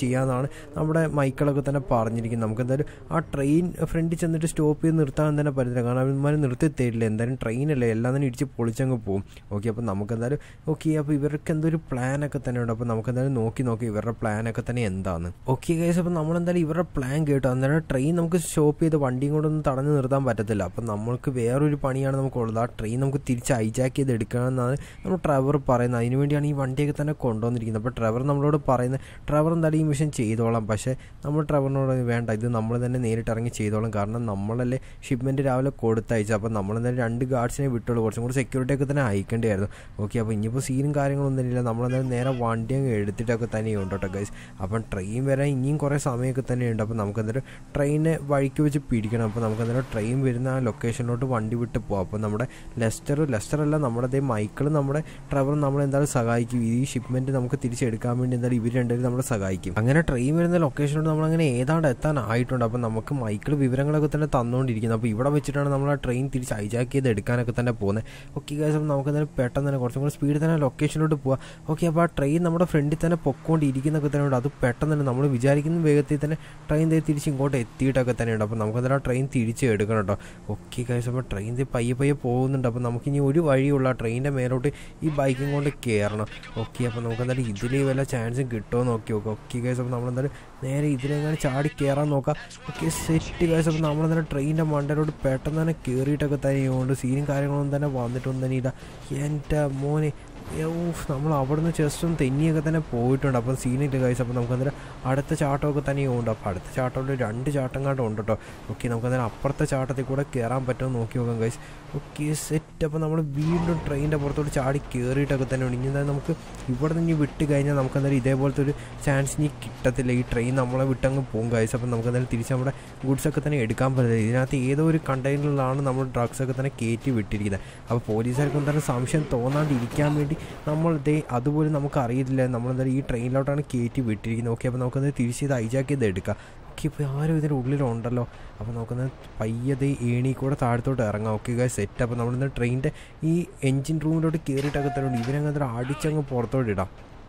ചെയ്യാമെന്നാണ് നമ്മുടെ മൈക്കിളൊക്കെ തന്നെ പറഞ്ഞിരിക്കുന്നത് നമുക്ക് എന്തായാലും ആ ട്രെയിൻ ഫ്രണ്ടിൽ ചെന്നിട്ട് സ്റ്റോപ്പ് ചെയ്ത് നിർത്താൻ തന്നെ പറ്റില്ല കാരണം അവന്മാർ നിർത്തി തരില്ല എന്തായാലും ട്രെയിനല്ലേ എല്ലാം തന്നെ ഇടിച്ച് പൊളിച്ചങ്ങ് പോകും ഓക്കെ അപ്പോൾ നമുക്ക് എന്തായാലും ഓക്കെ അപ്പോൾ ഇവർക്ക് എന്തോ ഒരു പ്ലാനൊക്കെ തന്നെ ഉണ്ട് അപ്പോൾ നമുക്ക് എന്തായാലും നോക്കി നോക്കി ഇവരുടെ പ്ലാനൊക്കെ തന്നെ എന്താണ് ഓക്കെ ഗൈസ് അപ്പോൾ നമ്മളെന്തായാലും ഇവരുടെ പ്ലാൻ കേട്ടു അന്നേരം ട്രെയിൻ നമുക്ക് സ്റ്റോപ്പ് ചെയ്ത് വണ്ടിയും കൊണ്ടൊന്നും തടഞ്ഞു നിർത്താൻ പറ്റത്തില്ല അപ്പോൾ നമ്മൾക്ക് വേറൊരു പണിയാണ് നമുക്കുള്ളത് ആ ട്രെയിൻ നമുക്ക് തിരിച്ച് ഹൈജാക്ക് ചെയ്ത് എടുക്കണമെന്നാണ് നമ്മൾ ഡ്രൈവർ പറയുന്നത് അതിന് വേണ്ടിയാണ് ഈ വണ്ടിയൊക്കെ തന്നെ കൊണ്ടുവന്നിരിക്കുന്നത് അപ്പോൾ ഡ്രൈവർ നമ്മളോട് പറയുന്നത് ഡ്രൈവർ എന്തായാലും ഈ മിഷൻ ചെയ്തോളാം പക്ഷേ നമ്മൾ ഡ്രൈവറിനോട് വേണ്ട ഇത് നമ്മൾ തന്നെ നേരിട്ട് ഇറങ്ങി ചെയ്തോളാം കാരണം നമ്മളല്ലേ ഷിപ്മെൻറ്റ് രാവിലെ കൊടുത്തയച്ചു അപ്പോൾ നമ്മളെന്തായാലും രണ്ട് ഗാർഡ്സിനെ വിട്ടുള്ളൂ കുറച്ചും കൂടി സെക്യൂരിറ്റി ഒക്കെ തന്നെ അയക്കേണ്ടിയായിരുന്നു ഓക്കെ അപ്പോൾ ഇനിയിപ്പോൾ സീനും കാര്യങ്ങളൊന്നും ഇല്ല നമ്മളെന്തായാലും നേരെ വണ്ടി അങ്ങ് എടുത്തിട്ടൊക്കെ തന്നെ ഉണ്ട് കേട്ടോ ഗൈസ് അപ്പം ട്രെയിൻ വരാൻ ഇനിയും കുറേ സമയമൊക്കെ തന്നെ ഉണ്ട് അപ്പോൾ നമുക്ക് എന്തായാലും ട്രെയിനെ വഴിക്ക് വെച്ച് പിടിക്കണം അപ്പോൾ നമുക്ക് എന്തായാലും ട്രെയിൻ വരുന്ന ആ ലൊക്കേഷനിലോട്ട് വണ്ടി വിട്ട് പോകാം അപ്പോൾ നമ്മുടെ ലെസ്റ്റർ ലെസ്റ്റർ അല്ല നമ്മുടെ അതേ മൈക്കിൾ നമ്മുടെ ഡ്രൈവർ നമ്മളെന്തായാലും സഹായിക്കും ഈ ഷിപ്മെൻറ്റ് നമുക്ക് തിരിച്ചെടുക്കാൻ വേണ്ടി എന്തായാലും ഇവർ രണ്ടുപേരും നമ്മളെ സഹായിക്കും അങ്ങനെ ട്രെയിൻ വരുന്ന ലൊക്കേഷനിലോട്ട് നമ്മളങ്ങനെ ഏതാണ്ട് എത്താനായിട്ടുണ്ട് അപ്പോൾ നമുക്ക് മൈക്കിൾ വിവരങ്ങളൊക്കെ തന്നെ തന്നുകൊണ്ടിരിക്കുന്നത് അപ്പോൾ ഇവിടെ വെച്ചിട്ടാണ് നമ്മൾ ആ ട്രെയിൻ തിരിച്ച് ഹൈജാക്ക് ചെയ്ത് എടുക്കാനൊക്കെ തന്നെ പോകുന്നത് ഓക്കെ ഗൈസ് അപ്പോൾ നമുക്ക് എന്തായാലും പെട്ടെന്ന് തന്നെ കുറച്ചും കൂടി സ്പീഡിൽ തന്നെ ലൊക്കേഷനിലോട്ട് പോകാം ഓക്കെ അപ്പോൾ ആ ട്രെയിൻ നമ്മുടെ ഫ്രണ്ടിൽ തന്നെ പൊക്കോണ്ടിരിക്കുന്നൊക്കെ തന്നെ ഉണ്ട് അത് പെട്ടെന്ന് തന്നെ നമ്മൾ വിചാരിക്കുന്ന വേഗത്തിൽ തന്നെ ട്രെയിൻ ദേ തിരിച്ച് ഇങ്ങോട്ട് എത്തിയിട്ടൊക്കെ തന്നെ ഉണ്ട് അപ്പോൾ നമുക്ക് എന്തായാലും ആ ട്രെയിൻ തിരിച്ച് എടുക്കണം കേട്ടോ ഓക്കെ ഗൈസ് അപ്പോൾ ട്രെയിൻ ദേ പയ്യെ പയ്യെ പോകുന്നുണ്ട് അപ്പോൾ നമുക്കിനി ഒരു വഴിയുള്ള ആ ട്രെയിനിൻ്റെ മേലോട്ട് ഈ ബൈക്കും കൊണ്ട് കയറണം ഓക്കെ അപ്പോൾ നമുക്ക് എന്തായാലും ഇതിൽ വല്ല ചാൻസും കിട്ടുമോ നോക്കി നോക്കാം ഓക്കെ ഗൈസ് അപ്പോൾ നമ്മളെന്തായാലും നേരെ ഇതിലെങ്ങനെ ചാടി കയറാൻ നോക്കാം ഓക്കെ സെറ്റ് ഗൈസ് അപ്പോൾ നമ്മളെന്തായാലും ട്രെയിനിൻ്റെ മണ്ടയിലോട്ട് പെട്ടെന്ന് തന്നെ കയറിയിട്ടൊക്കെ തന്നെയുണ്ട് സീനും കാര്യങ്ങളൊന്നും തന്നെ വന്നിട്ടൊന്നും തന്നെ ഇല്ല എൻ്റെ മോനെ ഓഫ് നമ്മൾ അവിടെ നിന്ന് ജസ്റ്റ് തെന്നിയൊക്കെ തന്നെ പോയിട്ടുണ്ട് അപ്പം സീനില്ല ഗൈസ് അപ്പോൾ നമുക്ക് അന്നേരം അടുത്ത ചാട്ടമൊക്കെ തന്നെയും ഉണ്ട് അപ്പോൾ അടുത്ത ചാട്ടമുണ്ട് രണ്ട് ചാട്ടം കാട്ടും ഉണ്ട് കേട്ടോ ഓക്കെ നമുക്ക് അന്നേരം അപ്പുറത്തെ ചാട്ടത്തിൽ കൂടെ കയറാൻ പറ്റുമോ നോക്കി നോക്കാം ഗൈസ് ഓക്കെ സെറ്റ് അപ്പോൾ നമ്മൾ വീണ്ടും ട്രെയിനിൻ്റെ പുറത്തോട്ട് ചാടി കയറിയിട്ടൊക്കെ തന്നെ ഉണ്ട് ഇനി എന്തായാലും നമുക്ക് ഇവിടെ നിന്ന് ഇനി വിട്ട് കഴിഞ്ഞാൽ നമുക്ക് എന്തായാലും ഇതേപോലത്തെ ഒരു ചാൻസ് ഇനി കിട്ടത്തില്ല ഈ ട്രെയിൻ നമ്മളെ വിട്ടങ്ങ് പോകും ഗൈസ് അപ്പം നമുക്ക് എന്തായാലും തിരിച്ച് നമ്മുടെ ഗുഡ്സൊക്കെ തന്നെ എടുക്കാൻ പറ്റില്ല ഇതിനകത്ത് ഏതോ ഒരു കണ്ടെയ്നറിലാണ് നമ്മൾ ഡ്രഗ്സൊക്കെ തന്നെ കയറ്റി വിട്ടിരിക്കുന്നത് അപ്പോൾ പോലീസുകാർക്ക് എന്തായാലും സംശയം തോന്നാണ്ടിരിക്കാൻ വേണ്ടി നമ്മൾ ഇതേ അതുപോലും നമുക്ക് അറിയില്ല നമ്മളെന്തായാലും ഈ ട്രെയിനിലോട്ടാണ് കയറ്റി വിട്ടിരിക്കുന്നത് ഓക്കെ അപ്പോൾ നമുക്കത് തിരിച്ച് ഇത് ഹൈജാക്ക് ചെയ്ത് എടുക്കാം ഓക്കെ ഇപ്പോൾ ആരും ഇതിൻ്റെ ഉള്ളിലുണ്ടല്ലോ അപ്പോൾ നമുക്കൊന്ന് പയ്യതേ ഏണി കൂടെ താഴത്തോട്ട് ഇറങ്ങാം ഓക്കെ ഗായ് സെറ്റ് അപ്പോൾ നമ്മളിന്ന് ട്രെയിനിൻ്റെ ഈ എൻജിൻ റൂമിലോട്ട് കയറിയിട്ടൊക്കെ തരുന്നുണ്ട് ഇവരങ്ങനെ അടിച്ചങ്ങ് പുറത്തോട്ട് ഇടാം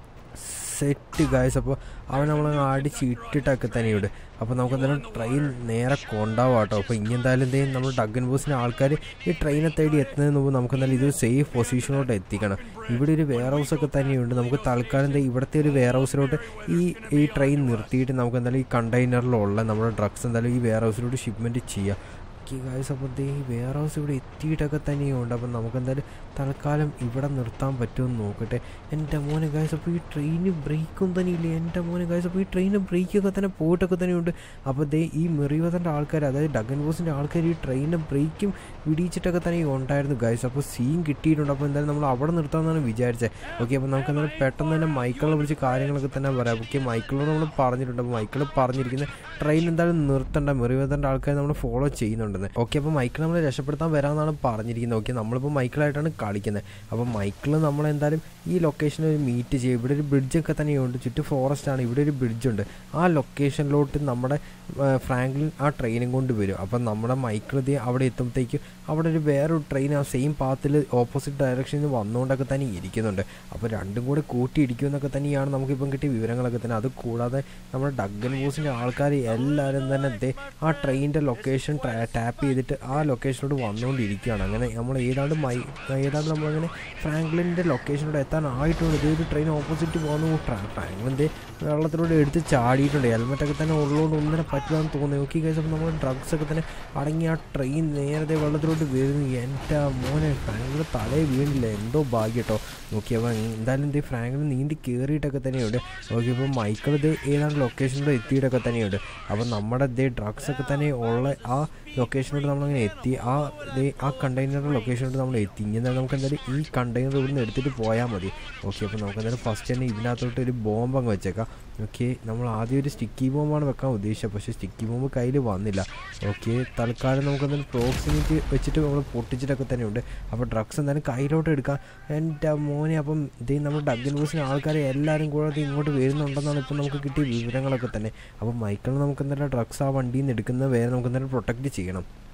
സെറ്റ് ഗായ്സ് അപ്പോൾ അവൻ നമ്മളങ്ങ് അടിച്ച് ഇട്ടിട്ടൊക്കെ തന്നെയുണ്ട് അപ്പോൾ നമുക്ക് എന്തായാലും ട്രെയിൻ നേരെ കൊണ്ടാവാം കേട്ടോ അപ്പോൾ ഇനി എന്തായാലും എന്തെങ്കിലും നമ്മൾ ഡഗൻ ബോസിൻ്റെ ആൾക്കാർ ഈ ട്രെയിനെ തേടി എത്തുന്നതിന് മുമ്പ് നമുക്ക് എന്തായാലും ഇതൊരു സേഫ് പൊസിഷനിലോട്ട് എത്തിക്കണം ഇവിടെ ഒരു വെയർ ഹൗസ് ഒക്കെ തന്നെയുണ്ട് നമുക്ക് തൽക്കാലം ദേ ഇവിടുത്തെ ഒരു വെയർ ഹൗസിലോട്ട് ഈ ഈ ട്രെയിൻ നിർത്തിയിട്ട് നമുക്ക് എന്തായാലും ഈ കണ്ടെയ്നറിലുള്ള നമ്മുടെ ഡ്രഗ്സ് എന്തായാലും ഈ വെയർ ഹൗസിലോട്ട് ഷിപ്മെൻറ്റ് ചെയ്യാം ഓക്കെ ഗായ്സ് അപ്പോൾ ദേ ഈ വെയർ ഹൗസ് ഇവിടെ എത്തിയിട്ടൊക്കെ തന്നെയുണ്ട് അപ്പം നമുക്ക് എന്തായാലും തൽക്കാലം ഇവിടെ നിർത്താൻ പറ്റുമെന്ന് നോക്കട്ടെ എൻ്റെ മോനെ ഗായ്സ് അപ്പോൾ ഈ ട്രെയിന് ബ്രേക്കും തന്നെ ഇല്ല എൻ്റെ മോനെ ഗായ്സ് അപ്പോൾ ഈ ട്രെയിന് ബ്രേക്കൊക്കെ തന്നെ പോയിട്ടൊക്കെ തന്നെയുണ്ട് അപ്പോൾ ദേ ഈ മെറിവതൻ്റെ ആൾക്കാർ അതായത് ഡഗൻ ബോസിൻ്റെ ആൾക്കാർ ഈ ട്രെയിനിൻ്റെ ബ്രേക്കും വിടിയിച്ചിട്ടൊക്കെ തന്നെ ഉണ്ടായിരുന്നു ഗായ്സ് അപ്പോൾ സീൻ കിട്ടിയിട്ടുണ്ട് അപ്പോൾ എന്തായാലും നമ്മൾ അവിടെ നിർത്താമെന്നാണ് വിചാരിച്ചത് ഓക്കെ അപ്പോൾ നമുക്ക് എന്തായാലും പെട്ടെന്ന് തന്നെ മൈക്കിളെ വിളിച്ച് കാര്യങ്ങളൊക്കെ തന്നെ പറയാം ഓക്കെ മൈക്കിളോട് നമ്മൾ പറഞ്ഞിട്ടുണ്ട് അപ്പോൾ മൈക്കിൾ പറഞ്ഞിരിക്കുന്ന ട്രെയിൻ എന്തായാലും നിർത്തണ്ട മെറിവതൻ്റെ ആൾക്കാർ നമ്മൾ ഫോളോ ചെയ്യുന്നുണ്ടെന്ന് ഓക്കെ അപ്പോൾ മൈക്കിൾ നമ്മളെ രക്ഷപ്പെടുത്താൻ വരാമെന്നാണ് പറഞ്ഞിരിക്കുന്നത് ഓക്കെ നമ്മളിപ്പോൾ മൈക്കിളായിട്ടാണ് കളിക്കുന്നത് അപ്പോൾ മൈക്കിൾ നമ്മളെന്തായാലും ഈ ലൊക്കേഷനിൽ ഒരു മീറ്റ് ചെയ്യും ഇവിടെ ഒരു ബ്രിഡ്ജൊക്കെ തന്നെയുണ്ട് ചുറ്റും ഫോറസ്റ്റ് ആണ് ഇവിടെ ഒരു ബ്രിഡ്ജുണ്ട് ആ ലൊക്കേഷനിലോട്ട് നമ്മുടെ ഫ്രാങ്ക്ലിൻ ആ ട്രെയിനും കൊണ്ട് വരും അപ്പം നമ്മുടെ മൈക്കിൾ ഇത് അവിടെ എത്തുമ്പോഴത്തേക്ക് അവിടെ ഒരു വേറൊരു ട്രെയിൻ ആ സെയിം പാത്തിൽ ഓപ്പോസിറ്റ് ഡയറക്ഷനിൽ വന്നുകൊണ്ടൊക്കെ തന്നെ ഇരിക്കുന്നുണ്ട് അപ്പോൾ രണ്ടും കൂടെ കൂട്ടിയിടിക്കുമെന്നൊക്കെ തന്നെയാണ് നമുക്കിപ്പം കിട്ടിയ വിവരങ്ങളൊക്കെ തന്നെ അത് കൂടാതെ നമ്മുടെ ഡഗൻ ബോസിൻ്റെ ആൾക്കാർ എല്ലാവരും തന്നെ ദേ ആ ട്രെയിനിൻ്റെ ലൊക്കേഷൻ ടാപ്പ് ചെയ്തിട്ട് ആ ലൊക്കേഷനിലോട്ട് വന്നുകൊണ്ടിരിക്കുകയാണ് അങ്ങനെ നമ്മൾ ഏതാണ്ട് മൈ ഏതാണ്ട് നമ്മളങ്ങനെ ഫ്രാങ്ക്ലിൻ്റെ ലൊക്കേഷനിലോട്ട് എത്താനായിട്ടുണ്ട് ഇതേ ഒരു ട്രെയിൻ ഓപ്പോസിറ്റ് പോകുന്നു ഫ്രാങ്ക്ലിൻ്റെ വെള്ളത്തിലൂടെ എടുത്ത് ചാടിയിട്ടുണ്ട് ഹെൽമെറ്റൊക്കെ തന്നെ ഉള്ളതുകൊണ്ട് ഒന്നിനെ പറ്റില്ലാന്ന് തോന്നി നോക്കി കഴിച്ചപ്പോൾ നമ്മൾ ഡ്രഗ്സ് ഒക്കെ തന്നെ അടങ്ങി ആ ട്രെയിൻ നേരത്തെ വെള്ളത്തിലോട്ട് വരുന്നു എൻ്റെ മോനെ ഫ്രാങ്കിൾ തലയിൽ വീണില്ല എന്തോ ഭാഗ്യം കേട്ടോ നോക്കിയപ്പോൾ എന്തായാലും ഇത് ഫ്രാങ്കിൾ നീന്തി കയറിയിട്ടൊക്കെ തന്നെയുണ്ട് നോക്കിയപ്പോൾ മൈക്കിൾ ഇത് ഏതാണ്ട് ലൊക്കേഷനിലൂടെ എത്തിയിട്ടൊക്കെ തന്നെയുണ്ട് അപ്പോൾ നമ്മുടെ ഇതേ ഡ്രഗ്സ് ഒക്കെ തന്നെ ഉള്ള ആ ലൊക്കേഷനിലോട്ട് നമ്മളങ്ങനെ എത്തി ആ ദേ ആ കണ്ടെയ്നറുടെ ലൊക്കേഷനിലോട്ട് നമ്മൾ എത്തി ഇനി എന്തായാലും നമുക്ക് എന്തായാലും ഈ കണ്ടെയ്നർ ഇവിടുന്ന് എടുത്തിട്ട് പോയാൽ മതി ഓക്കെ അപ്പോൾ നമുക്ക് എന്തായാലും ഫസ്റ്റ് തന്നെ ഇതിനകത്തോട്ട് ഒരു ബോംബ് അങ്ങ് വെച്ചേക്കാം ഓക്കെ നമ്മൾ ആദ്യം ഒരു സ്റ്റിക്കി ബോംബാണ് വെക്കാൻ ഉദ്ദേശിച്ചത് പക്ഷേ സ്റ്റിക്കി ബോംബ് കയ്യിൽ വന്നില്ല ഓക്കെ തൽക്കാലം നമുക്ക് എന്തായാലും പ്രോക്സിമിറ്റി വെച്ചിട്ട് നമ്മൾ പൊട്ടിച്ചിട്ടൊക്കെ തന്നെയുണ്ട് അപ്പോൾ ഡ്രഗ്സ് എന്തായാലും കയ്യിലോട്ട് എടുക്കാം എൻ്റെ മോനെ അപ്പം ഇതേ നമ്മൾ ഡഗൻ ബോസിന് ആൾക്കാരെ എല്ലാവരും കൂടെ ഇത് ഇങ്ങോട്ട് വരുന്നുണ്ടെന്നാണ് ഇപ്പം നമുക്ക് കിട്ടിയ വിവരങ്ങളൊക്കെ തന്നെ അപ്പോൾ മൈക്കിൾ നമുക്ക് എന്തായാലും ഡ്രഗ്സ് ആ വണ്ടിയിൽ നിന്ന് എടുക്കുന്നത് വേറെ നമുക്ക് എന്തായാലും പ്രൊട്ടക്റ്റ് ചെയ്യണം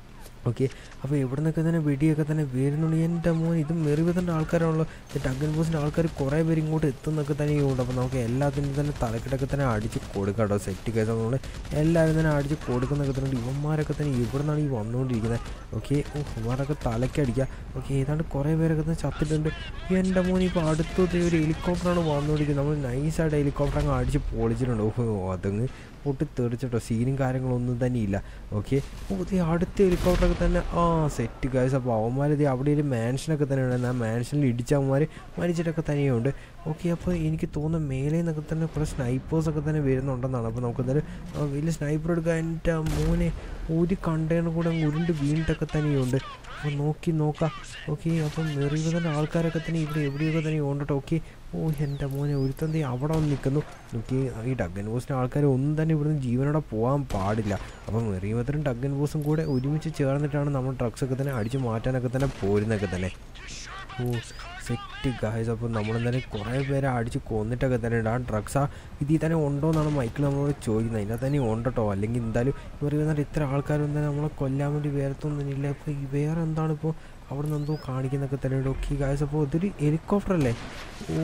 ഓക്കെ അപ്പോൾ എവിടെ നിന്നൊക്കെ തന്നെ വെടിയൊക്കെ തന്നെ വരുന്നുണ്ട് എൻ്റെ മോൻ ഇത് മെറിവതൻ്റെ ആൾക്കാരാണല്ലോ ഡഗൻ ബോസിൻ്റെ ആൾക്കാർ കുറേ പേര് ഇങ്ങോട്ട് എത്തുന്നൊക്കെ തന്നെ ഉണ്ട് അപ്പോൾ നമുക്ക് എല്ലാത്തിനും തന്നെ തലക്കിട്ടൊക്കെ തന്നെ അടിച്ച് കൊടുക്കാം കേട്ടോ സെറ്റ് കേസ് നമ്മൾ എല്ലാവരും തന്നെ അടിച്ച് കൊടുക്കുന്നൊക്കെ തന്നെ ഉണ്ട്. ഇവന്മാരൊക്കെ തന്നെ ഇവിടെ നിന്നാണ് ഈ വന്നുകൊണ്ടിരിക്കുന്നത് ഓക്കെ ഇവന്മാരൊക്കെ തലക്കടിക്കുക ഓക്കെ ഏതാണ്ട് കുറേ പേരൊക്കെ തന്നെ ചത്തിട്ടുണ്ട് എൻ്റെ മോൻ ഇപ്പോൾ അടുത്തത് ഒരു ഹെലികോപ്റ്ററാണ് വന്നുകൊണ്ടിരിക്കുന്നത് നമ്മൾ നൈസായിട്ട് ഹെലികോപ്റ്റർ അങ്ങ് അടിച്ച് പൊളിച്ചിട്ടുണ്ട് ഓഹോ അതങ്ങ് പൊട്ടി തെറിച്ചിട്ടോ സീനും കാര്യങ്ങളൊന്നും തന്നെ ഇല്ല ഓക്കെ ഓ ഇത് അടുത്ത ഹെലികോപ്റ്ററൊക്കെ തന്നെ ആ സെറ്റ് ഗൈസ് അപ്പോൾ അവന്മാർ ഇത് അവിടെ ഒരു മാൻഷനൊക്കെ തന്നെ ഉണ്ട് ആ മാൻഷനിൽ ഇടിച്ച അവന്മാർ മരിച്ചിട്ടൊക്കെ തന്നെയുണ്ട് ഓക്കെ അപ്പോൾ എനിക്ക് തോന്നുന്നു മേലെ നിന്നൊക്കെ തന്നെ കുറേ സ്നൈപ്പേഴ്സൊക്കെ തന്നെ വരുന്നുണ്ടെന്നാണ് അപ്പോൾ നമുക്ക് എന്തായാലും ആ വലിയ സ്നൈപ്പർ എടുക്കാൻ എൻ്റെ മോനെ ഒരു കണ്ടെയ്നർ കൂടെ അങ്ങ് ഉരുണ്ട് വീണിട്ടൊക്കെ തന്നെയുണ്ട് അപ്പോൾ നോക്കി നോക്കാം ഓക്കെ അപ്പം മെറിയുന്ന ആൾക്കാരൊക്കെ തന്നെ ഇവിടെ എവിടെയൊക്കെ തന്നെ ഉണ്ടോ ഓക്കെ ഓ എൻ്റെ മോനെ ഒരുത്തന്തി അവിടെ വന്ന് നിൽക്കുന്നു എനിക്ക് ഈ ഡഗൻ ബോസിൻ്റെ ആൾക്കാർ ഒന്നും തന്നെ ഇവിടുന്ന് ജീവനോടെ പോകാൻ പാടില്ല അപ്പം മെറിയുമത്തരും ഡഗൻ ബോസും കൂടെ ഒരുമിച്ച് ചേർന്നിട്ടാണ് നമ്മൾ ഡ്രഗ്സൊക്കെ തന്നെ അടിച്ച് മാറ്റാനൊക്കെ തന്നെ പോരുന്നൊക്കെ തന്നെ ഓ സെറ്റ് ഗായ്സ് അപ്പോൾ നമ്മളെന്തായാലും കുറേ പേരെ അടിച്ച് കൊന്നിട്ടൊക്കെ തന്നെ ഉണ്ട് ആ ഡ്രഗ്സ് ആ ഇതിൽ തന്നെ ഉണ്ടോ എന്നാണ് മൈക്കിൾ നമ്മളോട് ചോദിക്കുന്നത് അതിൻ്റെ തന്നെ ഉണ്ടോ അല്ലെങ്കിൽ എന്തായാലും പറയുന്നത് ഇത്ര ആൾക്കാരൊന്നും തന്നെ നമ്മളെ കൊല്ലാൻ വേണ്ടി വേറത്തൊന്നുമില്ല ഇപ്പോൾ ഈ വേറെ എന്താണ് ഇപ്പോൾ അവിടെ നിന്ന് എന്തോ കാണിക്കുന്നൊക്കെ തന്നെ ഉണ്ട് ഓക്കെ ഗായ്സ് അപ്പോൾ ഇതൊരു ഹെലികോപ്റ്റർ അല്ലേ ഓ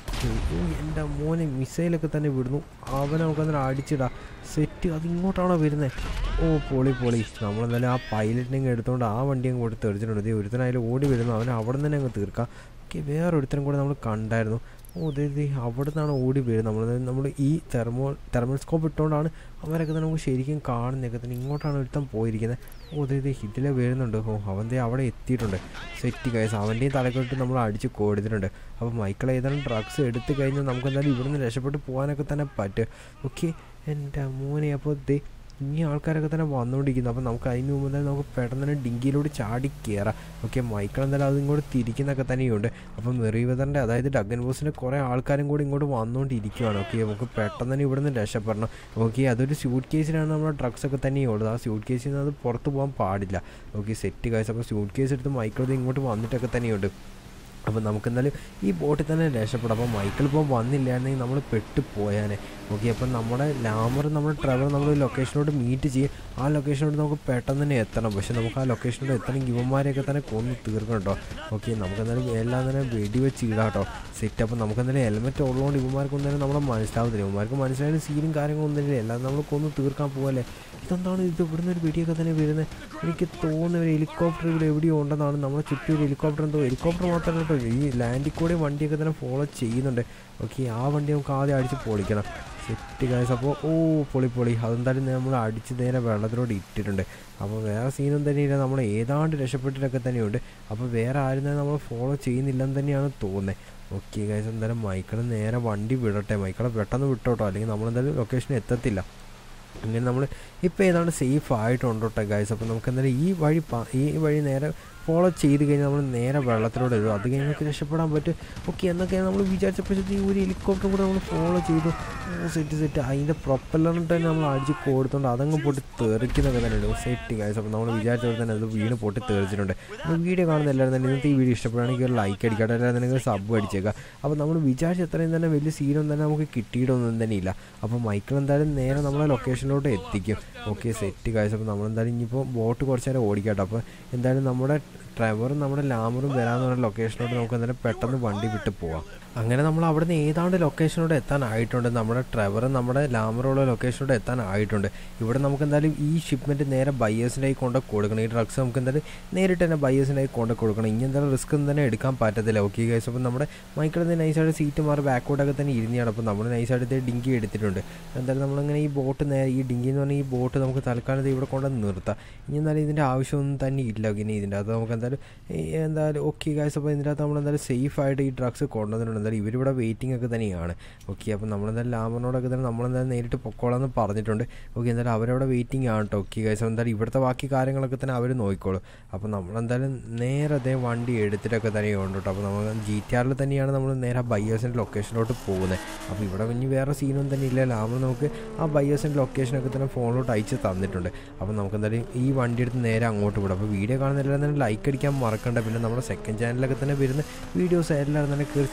ഓ എൻ്റെ മോനെ മിസൈലൊക്കെ തന്നെ വിടുന്നു അവനെ നമുക്ക് അന്നേരം അടിച്ചിടാം സെറ്റ് അത് ഇങ്ങോട്ടാണോ വരുന്നത് ഓ പൊളി പൊളി നമ്മളെന്തായാലും ആ പൈലറ്റിനെ അങ്ങ് എടുത്തുകൊണ്ട് ആ വണ്ടി അങ്ങ് കൊടുത്ത് തെറിച്ചിട്ടുണ്ട് ദേ ഒരുത്തനായാലും ഓടി വരുന്നു അവനെ അവിടെ നിന്ന് തന്നെ അങ്ങ് തീർക്കാം ഓക്കെ വേറൊരുത്തനും കൂടെ നമ്മൾ കണ്ടായിരുന്നു ഓ ദേ ദേ അവിടെ നിന്നാണ് ഓടി വരുന്നത് നമ്മൾ നമ്മൾ ഈ തെർമോ തെർമൽ സ്കോപ്പ് ഇട്ടുകൊണ്ടാണ് അവരൊക്കെ തന്നെ നമുക്ക് ശരിക്കും കാണുന്നതൊക്കെ തന്നെ ഇങ്ങോട്ടാണ് ഒരുത്തൻ പോയിരിക്കുന്നത് ഓ ദേ ദേ ഇതിലെ വരുന്നുണ്ട് ഓ അവൻ ദേ അവിടെ എത്തിയിട്ടുണ്ട് സെറ്റ് കൈസ് അവൻ്റെയും തലക്കെട്ട് നമ്മൾ അടിച്ച് കൊടുത്തിട്ടുണ്ട് അപ്പോൾ മൈക്കിൾ ഏതാനും ഡ്രഗ്സ് എടുത്തു കഴിഞ്ഞാൽ നമുക്ക് എന്തായാലും ഇവിടുന്ന് രക്ഷപ്പെട്ട് പോകാനൊക്കെ തന്നെ പറ്റും ഓക്കെ എൻ്റെ മോനെ അപ്പോൾ ദേ ഇനി ആൾക്കാരൊക്കെ തന്നെ വന്നുകൊണ്ടിരിക്കുന്നു അപ്പോൾ നമുക്ക് അതിന് മുമ്പ് തന്നെ നമുക്ക് പെട്ടെന്ന് തന്നെ ഡിങ്കിയിലൂടെ ചാടി കയറാം ഓക്കെ മൈക്കിൾ എന്തായാലും അത് ഇങ്ങോട്ട് തിരിക്കുന്നൊക്കെ തന്നെയുണ്ട് അപ്പം മെറിവതറിൻ്റെ അതായത് ഡഗൻ ബോസിൻ്റെ കുറേ ആൾക്കാരും കൂടി ഇങ്ങോട്ട് വന്നുകൊണ്ടിരിക്കുകയാണ് ഓക്കെ നമുക്ക് പെട്ടെന്ന് തന്നെ ഇവിടെ നിന്ന് രക്ഷപ്പെടണം ഓക്കെ അതൊരു സ്യൂട്ട് കേസിലാണ് നമ്മുടെ ഡ്രഗ്സ് ഒക്കെ തന്നെയുള്ളത് ആ സ്യൂട്ട് കേസിൽ നിന്ന് അത് പുറത്ത് പോകാൻ പാടില്ല ഓക്കെ സെറ്റ് കാശ് അപ്പോൾ സ്യൂട്ട് കേസ് എടുത്ത് മൈക്കിൾ ഇത് ഇങ്ങോട്ട് വന്നിട്ടൊക്കെ തന്നെയുണ്ട് അപ്പോൾ നമുക്ക് എന്തായാലും ഈ ബോട്ടിൽ തന്നെ രക്ഷപ്പെടാം അപ്പോൾ മൈക്കിൾ ഇപ്പോൾ വന്നില്ലായിരുന്നെങ്കിൽ നമ്മൾ പെട്ട് പോയാനെ ഓക്കെ അപ്പം നമ്മുടെ ലാമർ നമ്മുടെ ട്രാവലർ നമ്മൾ ലൊക്കേഷനോട് മീറ്റ് ചെയ്യും ആ ലൊക്കേഷനോട് നമുക്ക് പെട്ടെന്ന് തന്നെ എത്തണം പക്ഷെ നമുക്ക് ആ ലൊക്കേഷനോട് എത്തണമെങ്കിൽ ഇവന്മാരെയൊക്കെ തന്നെ കൊന്ന് തീർക്കണം കേട്ടോ ഓക്കെ നമുക്ക് എന്തായാലും എല്ലാം തന്നെ വെടി വെച്ച് ഇടാം കേട്ടോ സെറ്റ് അപ്പം നമുക്ക് എന്തായാലും ഹെൽമെറ്റ് ഉള്ളതുകൊണ്ട് ഇവന്മാർക്കൊന്നും തന്നെ നമ്മളെ മനസ്സിലാവത്തില്ല ഇവന്മാർക്ക് മനസ്സിലായാലും സീനും കാര്യങ്ങളൊന്നും തന്നെ എല്ലാം നമ്മൾ കൊന്ന് തീർക്കാൻ പോകല്ലേ ഇതെന്താണ് ഇത് ഇവിടുന്ന് ഒരു വെടിയൊക്കെ തന്നെ വരുന്നത് എനിക്ക് തോന്നുന്ന ഒരു ഹെലികോപ്റ്റർ ഇവിടെ എവിടെയോ ഉണ്ടെന്നാണ് നമ്മുടെ ചുറ്റും ഒരു ഹെലികോപ്റ്റർ എന്തോ ഹെലികോപ്റ്റർ മാത്രമല്ല കേട്ടോ ഈ ലാൻഡിൽ കൂടെ വണ്ടിയൊക്കെ തന്നെ ഫോളോ ചെയ്യുന്നുണ്ട് ഓക്കെ ആ വണ്ടി നമുക്ക് ആദ്യം അടിച്ച് പൊളിക്കണം സെറ്റ് ഗായ്സ് അപ്പോൾ ഓ പൊളി പൊളി അതെന്തായാലും നമ്മൾ അടിച്ച് നേരെ വെള്ളത്തിലോട്ട് ഇട്ടിട്ടുണ്ട് അപ്പോൾ വേറെ സീനും തന്നെയില്ല നമ്മൾ ഏതാണ്ട് രക്ഷപ്പെട്ടിട്ടൊക്കെ തന്നെയുണ്ട് അപ്പോൾ വേറെ ആരും തന്നെ നമ്മൾ ഫോളോ ചെയ്യുന്നില്ലെന്ന് തന്നെയാണ് തോന്നുന്നത് ഓക്കെ ഗൈസ് എന്തായാലും മൈക്കിള് നേരെ വണ്ടി വിടട്ടെ മൈക്കിളെ പെട്ടെന്ന് വിട്ടോട്ടോ അല്ലെങ്കിൽ നമ്മളെന്തായാലും ലൊക്കേഷനിൽ എത്തത്തില്ല അങ്ങനെ നമ്മൾ ഇപ്പോൾ ഏതാണ്ട് സേഫ് ആയിട്ടുണ്ട് കേട്ടോ ഗൈസ് അപ്പോൾ നമുക്ക് എന്തായാലും ഈ വഴി പ- ഈ വഴി നേരെ ഫോളോ ചെയ്ത് കഴിഞ്ഞാൽ നമ്മൾ നേരെ വെള്ളത്തിലൂടെ വരും അത് കഴിഞ്ഞ് നമുക്ക് രക്ഷപ്പെടാൻ പറ്റും ഓക്കെ എന്നൊക്കെ നമ്മൾ വിചാരിച്ചപ്പോഴത്തേക്ക് ഈ ഒരു ഹെലികോപ്റ്റർ കൂടെ നമ്മൾ ഫോളോ ചെയ്തു ഓ സെറ്റ് സെറ്റ് അതിൻ്റെ പ്രൊപ്പല്ലറിട്ട് തന്നെ നമ്മൾ അടിച്ച് കൊടുത്തോണ്ട് അതങ്ങ് പൊട്ടി തെറിക്കുന്നൊക്കെ തന്നെ ഉണ്ട് സെറ്റ് ഗൈസ് അപ്പോൾ നമ്മൾ വിചാരിച്ച പോലെ തന്നെ അത് വീണ് പൊട്ടി തെറിച്ചിട്ടുണ്ട് അപ്പോൾ വീഡിയോ കാണുന്ന എല്ലാവരും തന്നെ ഇന്നത്തെ ഈ വീഡിയോ ഇഷ്ടപ്പെടുകയാണെങ്കിൽ ഒരു ലൈക്ക് അടിക്കട്ടെ എല്ലാവരും തന്നെ സബ് അടിച്ചേക്കുക അപ്പോൾ നമ്മൾ വിചാരിച്ച അത്രയും തന്നെ വലിയ സീനൊന്നും തന്നെ നമുക്ക് കിട്ടിയിട്ടൊന്നും തന്നെ ഇല്ല അപ്പോൾ മൈക്കിൾ എന്തായാലും നേരെ നമ്മളെ ലൊക്കേഷനിലോട്ട് എത്തിക്കും ഓക്കെ സെറ്റ് കാഴ്ച അപ്പോൾ നമ്മളെന്തായാലും ഇനിയിപ്പോൾ ബോട്ട് കുറച്ച് നേരം ഓടിക്കട്ടെ അപ്പോൾ എന്തായാലും നമ്മുടെ ഡ്രൈവറും നമ്മുടെ ലാമറും വരാമെന്ന് പറഞ്ഞ ലൊക്കേഷനിലോട്ട് നമുക്ക് എന്തായാലും പെട്ടെന്ന് വണ്ടി വിട്ട് പോവാം അങ്ങനെ നമ്മൾ അവിടുന്ന് ഏതാണ്ട് ലൊക്കേഷനോട് എത്താനായിട്ടുണ്ട് നമ്മുടെ ഡ്രൈവറും നമ്മുടെ ലാമറുള്ള ലൊക്കേഷനോട് എത്താനായിട്ടുണ്ട് ഇവിടെ നമുക്ക് എന്തായാലും ഈ ഷിപ്മെൻറ്റ് നേരെ ബയ്യേഴ്സിൻ്റെ കൈ കൊണ്ട് കൊടുക്കണം ഈ ഡ്രഗ്സ് നമുക്ക് എന്തായാലും നേരിട്ട് തന്നെ ബയ്യേഴ്സിൻ്റെ കൈ കൊണ്ട് കൊടുക്കണം ഇനി എന്തായാലും റിസ്ക് ഒന്നും തന്നെ എടുക്കാൻ പറ്റത്തില്ല ഓക്കെ ഗൈസ് അപ്പോൾ നമ്മുടെ മൈക്കിളിൽ നൈസായിട്ട് സീറ്റ് മാറി ബാക്കോട്ടൊക്കെ തന്നെ ഇരുന്നിയാണ് അപ്പോൾ നമ്മൾ നൈസായിട്ട് ഡിങ്കി എടുത്തിട്ടുണ്ട് എന്തായാലും നമ്മളിങ്ങനെ ഈ ബോട്ട് നേരെ ഈ ഡിങ്കി എന്ന് പറഞ്ഞാൽ ഈ ബോട്ട് നമുക്ക് തൽക്കാലം ഇത് ഇവിടെ കൊണ്ട് നിർത്താം ഇനി എന്തായാലും ഇതിൻ്റെ ആവശ്യമൊന്നും തന്നെ ഇല്ല ഇനി ഇതിൻ്റെ അകത്ത് നമുക്ക് എന്തായാലും ഈ എന്തായാലും ഓക്കെ ഗൈസ് അപ്പോൾ ഇതിൻ്റെ അകത്ത് നമ്മൾ എന്തായാലും സേഫ് ആയിട്ട് ഈ ഡ്രഗ്സ് കൊണ്ടുവന്നിട്ടുണ്ട് എന്തായാലും ഇവരിവിടെ വെയിറ്റിംഗ് ഒക്കെ തന്നെയാണ് ഓക്കെ അപ്പോൾ നമ്മളെന്തായാലും ലാമറിനോടൊക്കെ തന്നെ നമ്മളെന്തായാലും നേരിട്ട് പൊക്കോളാം എന്ന് പറഞ്ഞിട്ടുണ്ട് ഓക്കെ എന്തായാലും അവരവിടെ വെയിറ്റിംഗ് ആണ് കേട്ടോ ഓക്കെ ഗൈസ് എന്തായാലും ഇവിടുത്തെ ബാക്കി കാര്യങ്ങളൊക്കെ തന്നെ അവർ നോക്കിക്കോളും അപ്പോൾ നമ്മളെന്തായാലും നേരെ അതേ വണ്ടി എടുത്തിട്ടൊക്കെ തന്നെ ഉണ്ട് കേട്ടോ അപ്പോൾ നമ്മൾ ജി ടി ആറിൽ തന്നെയാണ് നമ്മൾ നേരെ ബയ്യേഴ്സിൻ്റെ ലൊക്കേഷനിലോട്ട് പോകുന്നത് അപ്പോൾ ഇവിടെ ഇനി വേറെ സീനൊന്നും തന്നെ ഇല്ല ലാമർ നമുക്ക് ആ ബയ്യേഴ്സിൻ്റെ ലൊക്കേഷനൊക്കെ തന്നെ ഫോണിലോട്ട് അയച്ച് തന്നിട്ടുണ്ട് അപ്പോൾ നമുക്ക് എന്തായാലും ഈ വണ്ടി എടുത്ത് നേരെ അങ്ങോട്ട് വിടാം അപ്പോൾ വീഡിയോ കാണുന്ന എല്ലാവരും തന്നെ ലൈക്ക് അടിക്കാൻ മറക്കണ്ട പിന്നെ നമ്മുടെ സെക്കൻഡ് ചാനലൊക്കെ തന്നെ വരുന്ന വീഡിയോസ് എല്ലാവരും തന്നെ കയറി ചെക്ക്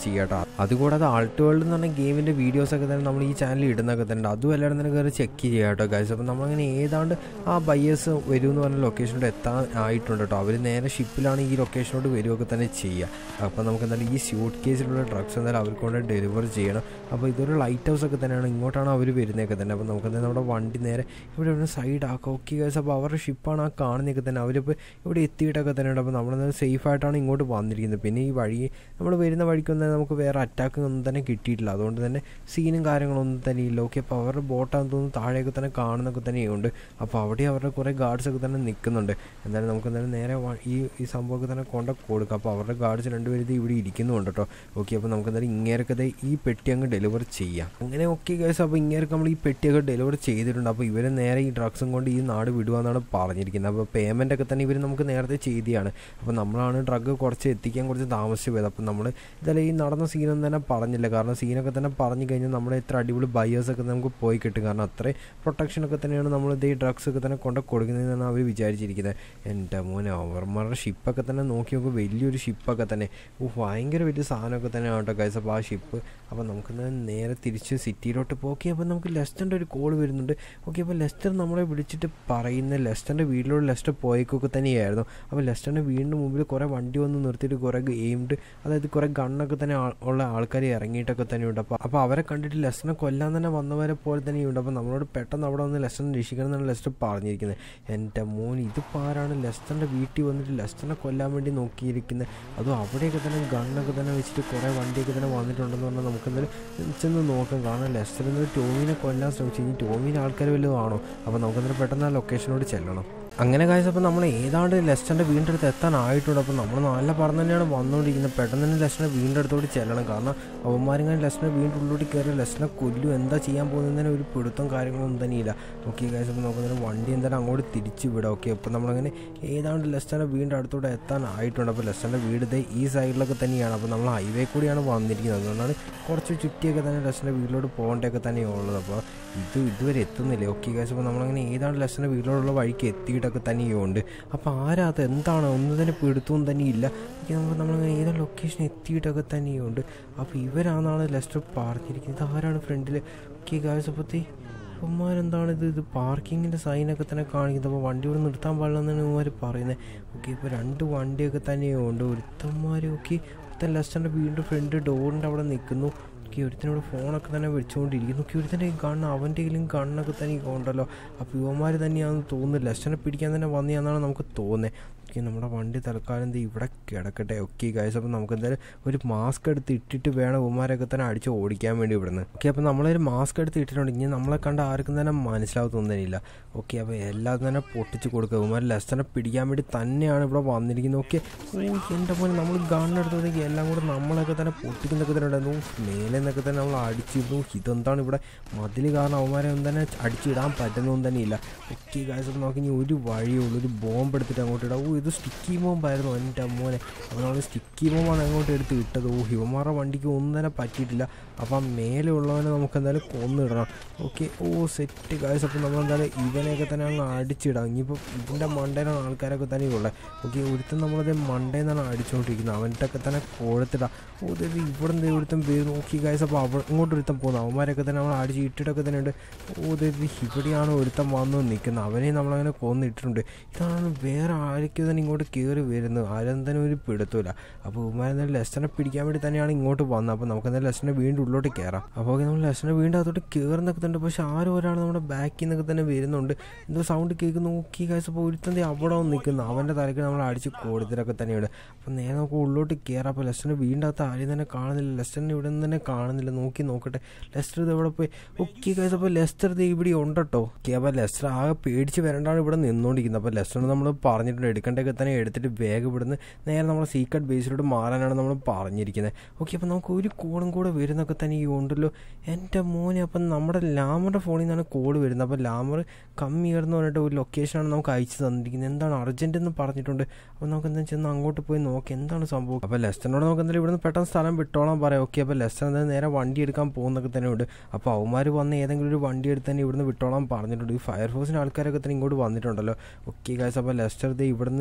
ചെയ്യുക കേട്ടോ അതുകൂടാതെ ആൾട്ട് വേൾഡ് എന്ന് പറഞ്ഞ ഗെയിമിൻ്റെ വീഡിയോസൊക്കെ തന്നെ നമ്മൾ ഈ ചാനലിൽ ഇടുന്നൊക്കെ തന്നെ അതും എല്ലാവരും തന്നെ കയറി ചെക്ക് ചെയ്യുക കേട്ടോ ഗൈസ് അപ്പോൾ നമ്മളങ്ങനെ ഏതാണ്ട് ആ ബയ്യേഴ്സ് വരും എന്ന് പറഞ്ഞ ലൊക്കേഷനോട് എത്താൻ ആയിട്ടുണ്ട് കേട്ടോ അവർ നേരെ ഷിപ്പിലാണ് ഈ ലൊക്കേഷനോട് വരികയൊക്കെ തന്നെ ചെയ്യുക അപ്പോൾ നമുക്ക് എന്തായാലും ഈ സ്യൂട്ട് കേസിലുള്ള ഡ്രഗ്സ് എന്തായാലും അവർക്ക് കൊണ്ട് ഡെലിവർ ചെയ്യണം അപ്പോൾ ഇതൊരു ലൈറ്റ് ഹൗസ് ഒക്കെ തന്നെയാണ് ഇങ്ങോട്ടാണ് അവർ വരുന്നതൊക്കെ തന്നെ അപ്പോൾ നമുക്ക് എന്തായാലും നമ്മുടെ വണ്ടി നേരെ ഇവിടെ ഇവിടെ സൈഡ് ആക്കാം ഓക്കെ ഗൈസ് അപ്പോൾ അവരുടെ ഷിപ്പാണ് ആ കാണുന്നതൊക്കെ തന്നെ അവരിപ്പോൾ ഇവിടെ എത്തിയിട്ടൊക്കെ തന്നെ ഉണ്ട് അപ്പോൾ നമ്മളെന്തായാലും സേഫ് ആയിട്ടാണ് ഇങ്ങോട്ട് വന്നിരിക്കുന്നത് പിന്നെ ഈ വഴി നമ്മൾ വരുന്ന വഴിക്കൊന്നും നമുക്ക് വേറെ അറ്റാക്ക് ഒന്നും തന്നെ കിട്ടിയിട്ടില്ല അതുകൊണ്ട് തന്നെ സീനും കാര്യങ്ങളൊന്നും തന്നെ ഇല്ല ഓക്കെ അപ്പോൾ അവരുടെ ബോട്ടാന്ന് തോന്നുന്നു താഴെയൊക്കെ തന്നെ കാണുന്നൊക്കെ തന്നെയുണ്ട് അപ്പോൾ അവിടെ അവരുടെ കുറേ ഗാർഡ്സ് ഒക്കെ തന്നെ നിൽക്കുന്നുണ്ട് എന്തായാലും നമുക്ക് എന്തായാലും നേരെ വ- ഈ ഈ സംഭവമൊക്കെ തന്നെ കൊണ്ട് കൊടുക്കാം അപ്പോൾ അവരുടെ ഗാർഡ്സ് രണ്ടുപേരും ഇത് ഇവിടെ ഇരിക്കുന്നുണ്ട് കേട്ടോ ഓക്കെ അപ്പോൾ നമുക്ക് എന്തായാലും ഇങ്ങേരൊക്കെ ദേ ഈ പെട്ടി അങ്ങ് ഡെലിവർ ചെയ്യാം അങ്ങനെ ഓക്കെ ഗൈസ് അപ്പോൾ ഇങ്ങേർക്ക് നമ്മൾ ഈ പെട്ടിയൊക്കെ ഡെലിവർ ചെയ്തിട്ടുണ്ട് അപ്പോൾ ഇവർ നേരെ ഈ ഡ്രഗ്സും കൊണ്ട് ഈ നാട് വിടുവാന്നാണ് പറഞ്ഞിരിക്കുന്നത് അപ്പോൾ പേയ്മെൻ്റ് ഒക്കെ തന്നെ ഇവർ നമുക്ക് നേരത്തെ ചെയ്തിയാണ് അപ്പോൾ നമ്മളാണ് ഡ്രഗ് കുറച്ച് എത്തിക്കാൻ കുറച്ച് താമസിച്ച് പോയത് അപ്പോൾ നമ്മൾ ഇതെല്ലാം ഈ നടന്ന സീനൊന്നും തന്നെ പറഞ്ഞില്ല കാരണം സീനൊക്കെ തന്നെ പറഞ്ഞു കഴിഞ്ഞാൽ നമ്മുടെ എത്ര അടിപൊളി ബയേഴ്സൊക്കെ നമുക്ക് പോയി കിട്ടും കാരണം അത്രയും പ്രൊട്ടക്ഷനൊക്കെ തന്നെയാണ് നമ്മൾ ഇത് ഈ ഡ്രഗ്സ് ഒക്കെ തന്നെ കൊണ്ട് കൊടുക്കുന്നതെന്നാണ് അവർ വിചാരിച്ചിരിക്കുന്നത് എൻ്റെ മോനെ അവന്മാരുടെ ഷിപ്പൊക്കെ തന്നെ നോക്കി നോക്കുമ്പോൾ വലിയൊരു ഷിപ്പൊക്കെ തന്നെ ഓ ഭയങ്കര വലിയ സാധനമൊക്കെ തന്നെ കേട്ടോ ഗൈസ് അപ്പോൾ ആ ഷിപ്പ് അപ്പോൾ നമുക്ക് നേരെ തിരിച്ച് സിറ്റിയിലോട്ട് പോക്കി അപ്പോൾ നമുക്ക് ലെസ്റ്ററിൻ്റെ ഒരു കോൾ വരുന്നുണ്ട് ഓക്കെ അപ്പോൾ ലെസ്റ്റർ നമ്മളെ വിളിച്ചിട്ട് പറയുന്ന ലെസ്റ്ററിൻ്റെ വീട്ടിലോട്ട് ലെസ്റ്റർ പോയേക്കൊക്കെ തന്നെയായിരുന്നു അപ്പോൾ ലെസ്റ്ററിൻ്റെ വീടിൻ്റെ മുമ്പിൽ കുറേ വണ്ടി വന്ന് നിർത്തിയിട്ട് കുറേ എയിംഡ് അതായത് കുറേ ഗണ്ണൊക്കെ തന്നെ ആൾ- ഉള്ള ആൾക്കാർ ഇറങ്ങിയിട്ടൊക്കെ തന്നെയുണ്ട് അപ്പോൾ അപ്പോൾ അവരെ കണ്ടിട്ട് ലെസ്റ്ററിനെ കൊല്ലാൻ തന്നെ വന്നവരെ പോലെ തന്നെയുണ്ട് അപ്പോൾ നമ്മളോട് പെട്ടെന്ന് അവിടെ വന്ന് ലെസ്റ്ററിനെ രക്ഷിക്കണം എന്നാണ് ലെസ്റ്റർ പറഞ്ഞിരിക്കുന്നത് എൻ്റെ മോൻ ഇതിപ്പോൾ ആരാണ് ലെസ്റ്ററിൻ്റെ വീട്ടിൽ വന്നിട്ട് ലെസ്റ്ററിനെ കൊല്ലാൻ വേണ്ടി നോക്കിയിരിക്കുന്നത് അതും അവിടെയൊക്കെ തന്നെ ഗണ്ണൊക്കെ തന്നെ വെച്ചിട്ട് കുറേ വണ്ടിയൊക്കെ തന്നെ വന്നിട്ടുണ്ടെന്ന് പറഞ്ഞാൽ നമുക്ക് എന്തായാലും ചെന്ന് നോക്കാം കാരണം ലെസ്റ്ററിൽ നിന്ന് ടോമിനെ കൊല്ലാൻ ശ്രമിച്ചു ഇനി ടോമിന് ആൾക്കാർ വല്ലതും ആണോ അപ്പോൾ നമുക്ക് എന്തായാലും പെട്ടെന്ന് ആ ലൊക്കേഷനോട് ചെല്ലണം അങ്ങനെ കാഴ്ച അപ്പോൾ നമ്മൾ ഏതാണ്ട് ലെസ്റ്ററിൻ്റെ വീടിൻ്റെ അടുത്ത് എത്താനായിട്ടുണ്ട് അപ്പോൾ നമ്മൾ നല്ല പറഞ്ഞ് തന്നെയാണ് വന്നുകൊണ്ടിരിക്കുന്നത് പെട്ടെന്ന് തന്നെ ലെസ്റ്ററിൻ്റെ വീടിൻ്റെ അടുത്തോട്ട് ചെല്ലണം കാരണം അവന്മാരിങ്ങനെ ലെസ്റ്ററിൻ്റെ വീടിൻ്റെ ഉള്ളിലോട്ട് കയറി ലെസ്റ്ററിനെ കൊല്ലും എന്താ ചെയ്യാൻ പോകുന്നതിന് ഒരു പിടുത്തം കാര്യങ്ങളൊന്നും തന്നെയില്ല ഓക്കെ കാഴ്ച അപ്പോൾ നമുക്ക് വണ്ടി എന്തായാലും അങ്ങോട്ട് തിരിച്ചു വിടാം ഓക്കെ അപ്പോൾ നമ്മളങ്ങനെ ഏതാണ്ട് ലെസ്റ്ററിൻ്റെ വീടിൻ്റെ അടുത്തോട്ട് എത്താനായിട്ടുണ്ട് അപ്പോൾ ലെസ്റ്ററിൻ്റെ വീട് ദേ ഈ സൈഡിലൊക്കെ തന്നെയാണ് അപ്പോൾ നമ്മൾ ഹൈവേ കൂടിയാണ് വന്നിരിക്കുന്നത് അതുകൊണ്ടാണ് കുറച്ച് ചുറ്റിയൊക്കെ തന്നെ ലെസ്റ്ററിൻ്റെ വീട്ടിലോട്ട് പോകേണ്ടതൊക്കെ തന്നെയുള്ളത് അപ്പോൾ ഇത് ഇതുവരെ എത്തുന്നില്ല ഓക്കെ കാശ് അപ്പോൾ നമ്മളങ്ങനെ ഏതാണ്ട് ലെസ്റ്ററിൻ്റെ വീട്ടിലോട്ടുള്ള വഴിക്ക് എത്തിയിട്ടൊക്കെ തന്നെയുണ്ട് അപ്പോൾ ആരാ അത് എന്താണ് ഒന്നും തന്നെ പിടുത്തവും തന്നെ ഇല്ല ഓക്കെ നമ്മൾ നമ്മളങ്ങനെ ഏതാ ലൊക്കേഷൻ എത്തിയിട്ടൊക്കെ തന്നെയുണ്ട് അപ്പോൾ ഇവരാണെന്നാണ് ലെസ്റ്റർ പറഞ്ഞിരിക്കുന്നത് ഇത് ആരാണ് ഫ്രണ്ടിൽ ഓക്കെ കാശ് അപ്പോഴത്തേ ഉമ്മാരെന്താണ് ഇത് ഇത് പാർക്കിങ്ങിൻ്റെ സൈനൊക്കെ തന്നെ കാണിക്കുന്നത് അപ്പോൾ വണ്ടി ഇവിടെ നിർത്താൻ പാടില്ലെന്നാണ് ഉമ്മാർ പറയുന്നത് ഓക്കെ ഇപ്പോൾ രണ്ട് വണ്ടിയൊക്കെ തന്നെയുണ്ട് ഒരുത്തന്മാർ ഓക്കെ ഒരുത്തൻ ലെസ്റ്ററിൻ്റെ വീടിൻ്റെ ഫ്രണ്ട് ഡോറിൻ്റെ അവിടെ നിൽക്കുന്നു ഓക്കെ ഒരുത്തനോട് ഫോണൊക്കെ തന്നെ വെച്ചുകൊണ്ടിരിക്കുന്നു ഓക്കെ ഒരുത്തൻ്റെ കണ്ണ് അവൻ്റെ കയ്യിലും കണ്ണൊക്കെ തന്നെ ഉണ്ടല്ലോ അപ്പോൾ യുവന്മാർ തന്നെയാണെന്ന് തോന്നുന്നു ലെസ്റ്ററിനെ പിടിക്കാൻ തന്നെ വന്നതാണെന്നാണ് നമുക്ക് തോന്നുന്നത് ഓക്കെ നമ്മുടെ വണ്ടി തൽക്കാലം ദേ ഇവിടെ കിടക്കട്ടെ ഓക്കെ ഗൈസ് അപ്പോൾ നമുക്ക് എന്തായാലും ഒരു മാസ്ക് എടുത്ത് ഇട്ടിട്ട് വേണം ഉമാരൊക്കെ തന്നെ അടിച്ച് ഓടിക്കാൻ വേണ്ടി ഇവിടുന്ന് ഓക്കെ അപ്പോൾ നമ്മളൊരു മാസ്ക് എടുത്ത് ഇട്ടിട്ടുണ്ട് ഇനി നമ്മളെ കണ്ട ആർക്കും തന്നെ മനസ്സിലാവത്തൊന്നുമില്ല ഓക്കെ അപ്പോൾ എല്ലാം തന്നെ പൊട്ടിച്ച് കൊടുക്കുക ഉമാർ ലെസ്റ്ററിനെ പിടിക്കാൻ വേണ്ടി തന്നെയാണ് ഇവിടെ വന്നിരിക്കുന്നത് ഓക്കെ ഓ എൻ്റെ പോലെ നമ്മൾ ഗണ്ണെടുത്തതെങ്കിൽ എല്ലാം കൂടെ നമ്മളൊക്കെ തന്നെ പൊട്ടിക്കുന്നൊക്കെ തന്നെ ഉണ്ടായിരുന്നു മേലെ നിന്നൊക്കെ തന്നെ നമ്മൾ അടിച്ചിരുന്നു ഇതെന്താണ് ഇവിടെ മതിൽ കാരണം അവന്മാരെ ഒന്നും തന്നെ അടിച്ചിടാൻ പറ്റുന്നൊന്നും തന്നെ ഇല്ല ഓക്കെ ഗായ്സ് അപ്പോൾ നോക്കി ഇനി ഒരു വഴിയേ ഉള്ളൂ ഒരു ബോംബ് എടുത്തിട്ട് അങ്ങോട്ട് ഇടാം ഓ ഇത് സ്റ്റിക്കി ബോംബായിരുന്നു എൻ്റെ അമ്മോനെ അപ്പോൾ നമ്മൾ സ്റ്റിക്കി ബോംബാണ് അങ്ങോട്ട് എടുത്ത് ഇട്ടത് ഓ ഹിവന്മാരുടെ വണ്ടിക്ക് ഒന്നും തന്നെ പറ്റിയിട്ടില്ല അപ്പോൾ ആ മേലെ ഉള്ളവനെ നമുക്ക് എന്തായാലും കൊന്നിടണം ഓക്കെ ഓ സെറ്റ് ഗായ്സ് അപ്പോൾ നമ്മൾ എന്തായാലും ഇവനെയൊക്കെ തന്നെ അങ്ങ് അടിച്ചിടാം ഇനിയിപ്പോൾ ഇതിൻ്റെ മണ്ടയിലാണ് ആൾക്കാരൊക്കെ തന്നെ ഉള്ളത് ഓക്കെ ഒരുത്തൻ നമ്മളത് മണ്ടയിൽ നിന്നാണ് അടിച്ചുകൊണ്ടിരിക്കുന്നത് അവൻ്റെ തന്നെ കൊടുത്തിടാം ഓ ഇത് ഇവിടെ നിന്ന് ഒരുത്തൻ പേര് നോക്കി ഗായ്സ് അപ്പോൾ അവ ഇങ്ങോട്ട് ഒരുത്തൻ പോകുന്നു അവന്മാരൊക്കെ തന്നെ നമ്മൾ അടിച്ച് ഇട്ടിട്ടൊക്കെ തന്നെ ഉണ്ട് ഓ ഇത് ഇവിടെയാണ് ഒരുത്തൻ വന്ന് നിൽക്കുന്നത് അവനെ നമ്മളങ്ങനെ കൊന്നിട്ടിട്ടുണ്ട് ഇതാണ് വേറെ ആരൊക്കെ തന്നെ ഇങ്ങോട്ട് കയറി വരുന്നത് ആരും തന്നെ ഒരു പിടുത്തമില്ല അപ്പോൾ ഉമ്മാരെന്തായാലും ലെസ്റ്ററിനെ പിടിക്കാൻ വേണ്ടി തന്നെയാണ് ഇങ്ങോട്ട് വന്നത് അപ്പോൾ നമുക്ക് എന്തായാലും ലെസ്റ്ററിനെ വീണ്ടും ഉള്ളിലോട്ട് കയറാം അപ്പോൾ നമ്മൾ ലെസ്റ്ററിനെ വീണ്ടും അതോട്ട് കയറുന്നൊക്കെ തന്നെ പക്ഷേ ആരും ഒരാൾ നമ്മുടെ ബാക്കിൽ നിന്നൊക്കെ തന്നെ വരുന്നുണ്ട് എന്തോ സൗണ്ട് കേൾക്കുന്നു നോക്കി കാശ് അപ്പോൾ ഒരുത്തൻ്റെ അവിടെ വന്ന് നിൽക്കുന്നു അവൻ്റെ തലയ്ക്ക് നമ്മൾ അടിച്ച് കൊടുത്തിട്ടൊക്കെ തന്നെയുണ്ട് അപ്പോൾ നേരെ നമുക്ക് ഉള്ളോട്ട് കയറാം അപ്പോൾ ലെസ്റ്ററിന് വീണ്ടും അകത്ത് ആരും തന്നെ കാണുന്നില്ല ലെസ്റ്ററിനെ ഇവിടെ നിന്ന് തന്നെ കാണുന്നില്ല നോക്കി നോക്കട്ടെ ലെസ്റ്റർ ഇത് എവിടെ പോയി ഓക്കെ കാശ് അപ്പോൾ ലെസ്റ്റർ ഇത് ഇവിടെ ഉണ്ടട്ടോ ഓക്കെ അപ്പോൾ ലെസ്റ്റർ ആകെ പേടിച്ച് വരണ്ടാണ് ഇവിടെ നിന്നുകൊണ്ടിരിക്കുന്നത് അപ്പോൾ ലെസ്റ്ററിന് നമ്മൾ പറഞ്ഞിട്ടുണ്ട് എടുക്കേണ്ടതൊക്കെ തന്നെ എടുത്തിട്ട് വേഗം ഇവിടുന്ന് നേരെ നമ്മുടെ സീക്രട്ട് ബേസിലോട്ട് മാറാനാണ് നമ്മൾ പറഞ്ഞിരിക്കുന്നത് ഓക്കെ അപ്പോൾ നമുക്ക് ഒരു കോളും കൂടെ വരുന്നൊക്കെ തന്നെ ഈ ഉണ്ടല്ലോ എൻ്റെ മോനെ അപ്പം നമ്മുടെ ലാമറുടെ ഫോണിൽ നിന്നാണ് കോൾ വരുന്നത് അപ്പോൾ ലാമർ കമ്മി എന്ന് പറഞ്ഞിട്ട് ഒരു ലൊക്കേഷനാണ് നമുക്ക് അയച്ചു തന്നിരിക്കുന്നത് എന്താണ് അർജൻറ്റ് എന്ന് പറഞ്ഞിട്ടുണ്ട് അപ്പോൾ നമുക്ക് എന്താ ചെന്ന് അങ്ങോട്ട് പോയി നോക്കാം എന്താണ് സംഭവം അപ്പോൾ ലെസ്റ്ററിനോട് നമുക്ക് എന്തായാലും ഇവിടുന്ന് പെട്ടെന്ന് സ്ഥലം വിട്ടോളാൻ പറയാം ഓക്കെ അപ്പോൾ ലെസ്റ്റർ എന്തായാലും നേരെ വണ്ടി എടുക്കാൻ പോകുന്നൊക്കെ തന്നെ ഉണ്ട് അപ്പോൾ അവന്മാർ വന്ന് ഏതെങ്കിലും ഒരു വണ്ടി എടുത്ത് തന്നെ ഇവിടുന്ന് വിട്ടോളാൻ പറഞ്ഞിട്ടുണ്ട് ഈ ഫയർഫോഴ്സിൻ്റെ ആൾക്കാരൊക്കെ തന്നെ ഇങ്ങോട്ട് വന്നിട്ടുണ്ടല്ലോ ഓക്കെ ഗായ്സ് അപ്പോൾ ലെസ്റ്റർ ഇത് ഇവിടുന്ന്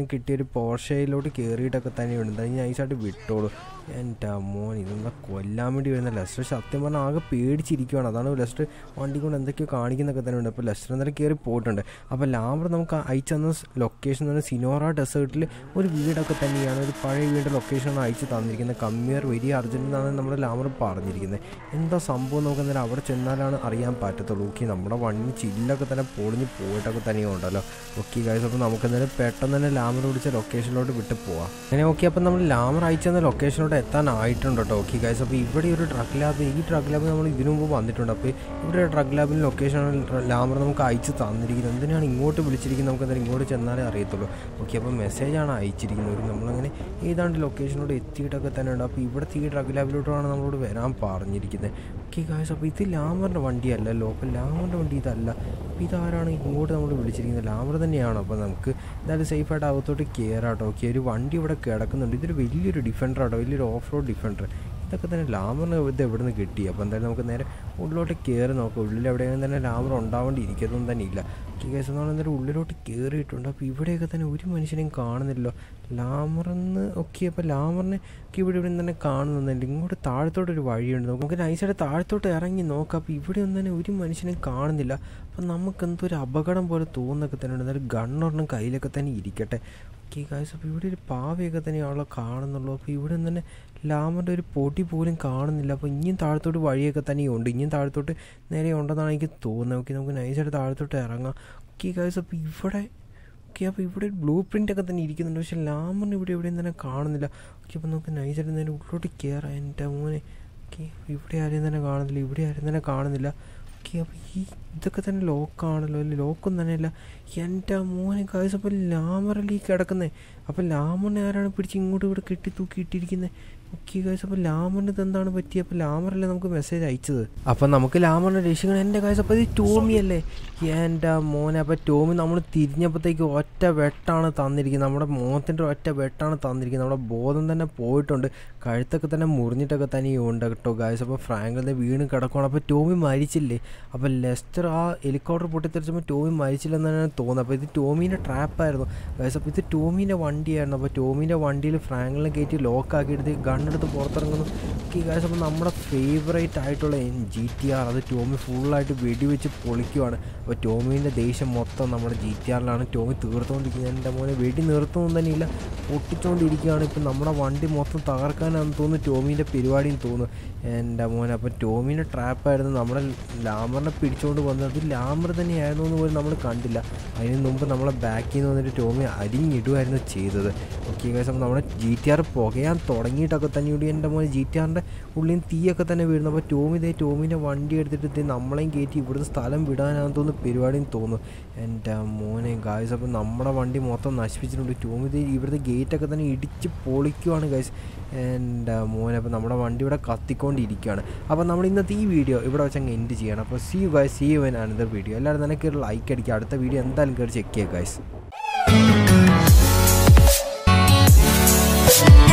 കിട്ടിയ ഒരു പോർഷയിലോട്ട് കയറിയിട്ടൊക്കെ തന്നെ ഉണ്ട് അത് നൈസായിട്ട് വിട്ടോളൂ എൻ്റെ മോൻ ഇതെന്താ കൊല്ലാൻ വേണ്ടി വരുന്ന ലെസ്റ്റർ സത്യം പറഞ്ഞാൽ ആകെ പേടിച്ചിരിക്കുകയാണ് അതാണ് ലെസ്റ്റർ വണ്ടി കൊണ്ട് എന്തൊക്കെയോ കാണിക്കുന്നൊക്കെ തന്നെ ഉണ്ട് അപ്പോൾ ലെസ്റ്റർ എന്തായാലും കയറി പോയിട്ടുണ്ട് അപ്പോൾ ലാമർ നമുക്ക് അയച്ചു തന്ന ലൊക്കേഷൻ എന്ന് പറഞ്ഞാൽ സിനോറ ഡെസേർട്ടിൽ ഒരു വീടൊക്കെ തന്നെയാണ് ഒരു പഴയ വീടിൻ്റെ ലൊക്കേഷനാണ് അയച്ചു തന്നിരിക്കുന്നത് കമ്മിയർ വെരി അർജൻറ്റ് എന്നാണ് നമ്മുടെ ലാമർ പറഞ്ഞിരിക്കുന്നത് എന്താ സംഭവം നമുക്ക് അന്നേരം അവിടെ ചെന്നാലാണ് അറിയാൻ പറ്റത്തുള്ളൂ ഓക്കെ നമ്മുടെ വണ്ടി ചില്ലൊക്കെ തന്നെ പൊളിഞ്ഞ് പോയിട്ടൊക്കെ തന്നെയും ഉണ്ടല്ലോ ഓക്കെ ഗൈസ് അപ്പോൾ നമുക്ക് എന്തായാലും പെട്ടെന്ന് തന്നെ ലാമർ പിടിച്ച ലൊക്കേഷനിലോട്ട് വിട്ട് പോവാം അങ്ങനെ ഓക്കെ അപ്പോൾ നമ്മൾ ലാമർ അയച്ചു തന്ന ലൊക്കേഷനിലോട്ട് എത്താനായിട്ടുണ്ട് കേട്ടോ ഓക്കെ ഗൈസ് അപ്പോൾ ഇവിടെ ഒരു ഡ്രഗ് ലാബ് ഈ ഡ്രഗ് ലാബ് നമ്മൾ ഇതിനു മുമ്പ് വന്നിട്ടുണ്ട് അപ്പോൾ ഇവിടെ ഡ്രഗ് ലാബിൻ്റെ ലൊക്കേഷനാണ് ലാമർ നമുക്ക് അയച്ചു തന്നിരിക്കുന്നത് എന്തിനാണ് ഇങ്ങോട്ട് വിളിച്ചിരിക്കുന്നത് നമുക്ക് എന്തായാലും ഇങ്ങോട്ട് ചെന്നാലേ അറിയത്തുള്ളൂ ഓക്കെ അപ്പോൾ മെസ്സേജാണ് അയച്ചിരിക്കുന്നത് ഒരു നമ്മളങ്ങനെ ഏതാണ്ട് ലൊക്കേഷനോട് എത്തിയിട്ടൊക്കെ തന്നെ ഉണ്ട് അപ്പോൾ ഇവിടുത്തെ ഈ ഡ്രഗ് ലാബിലോട്ടാണ് നമ്മളോട് വരാൻ പറഞ്ഞിരിക്കുന്നത് ഓക്കെ ഗായ്സ് അപ്പോൾ ഇത് ലാമറിൻ്റെ വണ്ടിയല്ലല്ലോ അപ്പോൾ ലാമറിൻ്റെ വണ്ടി ഇതല്ല അപ്പോൾ ഇതാരാണ് ഇങ്ങോട്ട് നമ്മൾ വിളിച്ചിരിക്കുന്നത് ലാമർ തന്നെയാണ് അപ്പോൾ നമുക്ക് എന്തായാലും സേഫായിട്ട് അകത്തോട്ട് കയറാട്ടോ ഓക്കെ ഒരു വണ്ടി ഇവിടെ കിടക്കുന്നുണ്ട് ഇതൊരു വലിയൊരു ഡിഫൻഡർ ആട്ടോ വലിയൊരു ഓഫ് റോഡ് ഡിഫൻഡർ ഇതൊക്കെ തന്നെ ലാമറിന് ഇത് എവിടെ നിന്ന് കിട്ടി അപ്പോൾ എന്തായാലും നമുക്ക് നേരെ ഉള്ളിലോട്ട് കയറി നോക്കാം ഉള്ളിൽ എവിടെയെങ്കിലും തന്നെ ലാമർ ഉണ്ടാവേണ്ടി ഇരിക്കുന്നൊന്നും തന്നെ ഇല്ല ഈ കേസ് എന്ന് പറഞ്ഞാൽ ഉള്ളിലോട്ട് കയറിയിട്ടുണ്ട് അപ്പോൾ ഇവിടെയൊക്കെ തന്നെ ഒരു മനുഷ്യനെയും കാണുന്നില്ലല്ലോ ലാമറെന്ന് ഓക്കെ അപ്പോൾ ലാമറിനെ ഒക്കെ ഇവിടെ ഇവിടെ തന്നെ കാണുന്നുണ്ട് ഇങ്ങോട്ട് താഴത്തോട്ടൊരു വഴിയുണ്ട് നമുക്ക് നൈസായിട്ട് താഴത്തോട്ട് ഇറങ്ങി നോക്കാം അപ്പോൾ ഇവിടെ ഒന്നും തന്നെ ഒരു മനുഷ്യനെയും കാണുന്നില്ല അപ്പം നമുക്ക് എന്തോ ഒരു അപകടം പോലെ തോന്നുന്നൊക്കെ തന്നെ ഉണ്ട് എന്നാലും ഗണ്ണൊരെണ്ണം കയ്യിലൊക്കെ തന്നെ ഇരിക്കട്ടെ ഓക്കെ ഗായ്സ് അപ്പോൾ ഇവിടെ ഒരു പാവയൊക്കെ തന്നെയാണല്ലോ കാണുന്നുള്ളൂ അപ്പോൾ ഇവിടെ നിന്ന് തന്നെ ലാമറിൻ്റെ ഒരു പൊടി പോലും കാണുന്നില്ല അപ്പോൾ ഇനിയും താഴത്തോട്ട് വഴിയൊക്കെ തന്നെയുണ്ട് ഇനിയും താഴത്തോട്ട് നേരെ ഉണ്ടെന്നാണ് എനിക്ക് തോന്നുന്നത് ഓക്കെ നമുക്ക് നൈസായിട്ട് താഴത്തോട്ട് ഇറങ്ങാം ഓക്കെ ഗായ്സ് അപ്പോൾ ഇവിടെ ഓക്കെ അപ്പോൾ ഇവിടെ ഒരു ബ്ലൂ പ്രിൻ്റ് ഒക്കെ തന്നെ ഇരിക്കുന്നുണ്ട് പക്ഷേ ലാമറിന് ഇവിടെ എവിടെയും തന്നെ കാണുന്നില്ല ഓക്കെ അപ്പോൾ നമുക്ക് നൈസായിട്ട് നേരെ ഉള്ളോട്ട് കയറാം എൻ്റെ മോനെ ഓക്കെ ഇവിടെ ആരെയും തന്നെ കാണുന്നില്ല ഇവിടെ ആരും തന്നെ കാണുന്നില്ല ഓക്കെ അപ്പോൾ ഈ ഇതൊക്കെ തന്നെ ലോക്കാണല്ലോ അല്ലേ ലോക്കൊന്നും തന്നെയല്ല എൻ്റെ മോനെ കാഴ്ച അപ്പോൾ ലാമറല്ലേ ഈ കിടക്കുന്നത് അപ്പോൾ ലാമറിനെ ആരാണ് പിടിച്ച് ഇങ്ങോട്ട് ഇവിടെ കെട്ടി തൂക്കി ഇട്ടിരിക്കുന്നത് ഓക്കെ കാഴ്ച അപ്പോൾ ലാമറിന് ഇത് എന്താണ് പറ്റിയത് അപ്പോൾ ലാമറല്ലേ നമുക്ക് മെസ്സേജ് അയച്ചത് അപ്പോൾ നമുക്ക് ലാമറിനെ രക്ഷിക്കണം എൻ്റെ കാഴ്ച അപ്പോൾ ഇത് ടോമി അല്ലേ എൻ്റെ മോനെ അപ്പോൾ ടോമി നമ്മൾ തിരിഞ്ഞപ്പോഴത്തേക്ക് ഒറ്റ വെട്ടാണ് തന്നിരിക്കുന്നത് നമ്മുടെ മോഹത്തിൻ്റെ ഒറ്റ വെട്ടാണ് തന്നിരിക്കുന്നത് നമ്മുടെ ബോധം തന്നെ പോയിട്ടുണ്ട് കഴുത്തൊക്കെ തന്നെ മുറിഞ്ഞിട്ടൊക്കെ തന്നെ ഉണ്ട് കേട്ടോ ഗായ്സ് അപ്പോൾ ഫ്രാങ്കിളിൻ്റെ വീണ് കിടക്കുകയാണ് അപ്പോൾ ടോമി മരിച്ചില്ലേ അപ്പോൾ ലെസ്റ്റർ ആ ഹെലികോപ്റ്റർ പൊട്ടിത്തെറിച്ചപ്പോൾ ടോമി മരിച്ചില്ലെന്നാണ് തോന്നുന്നത് അപ്പോൾ ഇത് ടോമീൻ്റെ ട്രാപ്പായിരുന്നു ഗായ്സ് അപ്പോൾ ഇത് ടോമീൻ്റെ വണ്ടിയായിരുന്നു അപ്പോൾ ടോമീൻ്റെ വണ്ടിയിൽ ഫ്രാങ്കിളിനെ കയറ്റി ലോക്കാക്കിയെടുത്ത് ഗണ്ണെടുത്ത് പുറത്തിറങ്ങുന്നു ഓക്കെ ഗായ്സ് അപ്പോൾ നമ്മുടെ ഫേവറേറ്റ് ആയിട്ടുള്ള ജി ടി ആർ അത് ടോമി ഫുള്ളായിട്ട് വെടിവെച്ച് പൊളിക്കുവാണ് അപ്പോൾ ടോമീൻ്റെ ദേഷ്യം മൊത്തം നമ്മുടെ ജി ടി ആറിലാണ് ടോമി തീർത്തുകൊണ്ടിരിക്കുന്നത് എൻ്റെ മോനെ വെടി നിർത്തുമൊന്നും തന്നെ ഇല്ല പൊട്ടിച്ചുകൊണ്ടിരിക്കുകയാണ് ഇപ്പം നമ്മുടെ വണ്ടി മൊത്തം തകർക്കാനാണെന്ന് തോന്നുന്നു ടോമീൻ്റെ പരിപാടിയും തോന്നുന്നു എൻ്റെ മോനെ അപ്പം ടോമീൻ്റെ ട്രാപ്പായിരുന്നു നമ്മുടെ ലാമറിനെ പിടിച്ചുകൊണ്ട് വന്നത് അത് ലാമർ തന്നെയായിരുന്നു എന്ന് പോലും നമ്മൾ കണ്ടില്ല അതിന് മുമ്പ് നമ്മളെ ബാക്കിൽ നിന്ന് വന്നിട്ട് ടോമി അരിഞ്ഞിടുമായിരുന്നു ചെയ്തത് ഓക്കെ കേസ് അപ്പം നമ്മുടെ ജി ടി ആർ പുകയാൻ തുടങ്ങിയിട്ടൊക്കെ തന്നെയുണ്ട് എൻ്റെ മോനെ ജി ടി ആറിൻ്റെ ഉള്ളിൽ തീയൊക്കെ തന്നെ വീഴുന്നു അപ്പോൾ ടോമി ഇതേ ടോമിൻ്റെ വണ്ടി എടുത്തിട്ട് ഇത് നമ്മളെയും കയറ്റി ഇവിടുന്ന് സ്ഥലം വിടാനാണെന്ന് തോന്നുന്നു പരിപാടിയും തോന്നുന്നു എൻ്റെ മോനെ ഗായ്സ് അപ്പോൾ നമ്മുടെ വണ്ടി മൊത്തം നശിപ്പിച്ചിട്ടുണ്ട് ടോമി ഇത് ഇവിടുത്തെ ഗേറ്റൊക്കെ തന്നെ ഇടിച്ച് പൊളിക്കുവാണ് ഗൈസ് എൻ്റെ മോനെ അപ്പോൾ നമ്മുടെ വണ്ടി ഇവിടെ കത്തിക്കൊണ്ടിരിക്കുകയാണ് അപ്പോൾ നമ്മൾ ഇന്നത്തെ ഈ വീഡിയോ ഇവിടെ വെച്ച് അങ്ങ് എൻഡ് ചെയ്യണം അപ്പോൾ see you guys see you in another video എല്ലാവരും തന്നെ കയറി ലൈക്ക് അടിക്കുക അടുത്ത വീഡിയോ എന്തായാലും കയറി ചെക്ക് ചെയ്യുക ഗൈസ്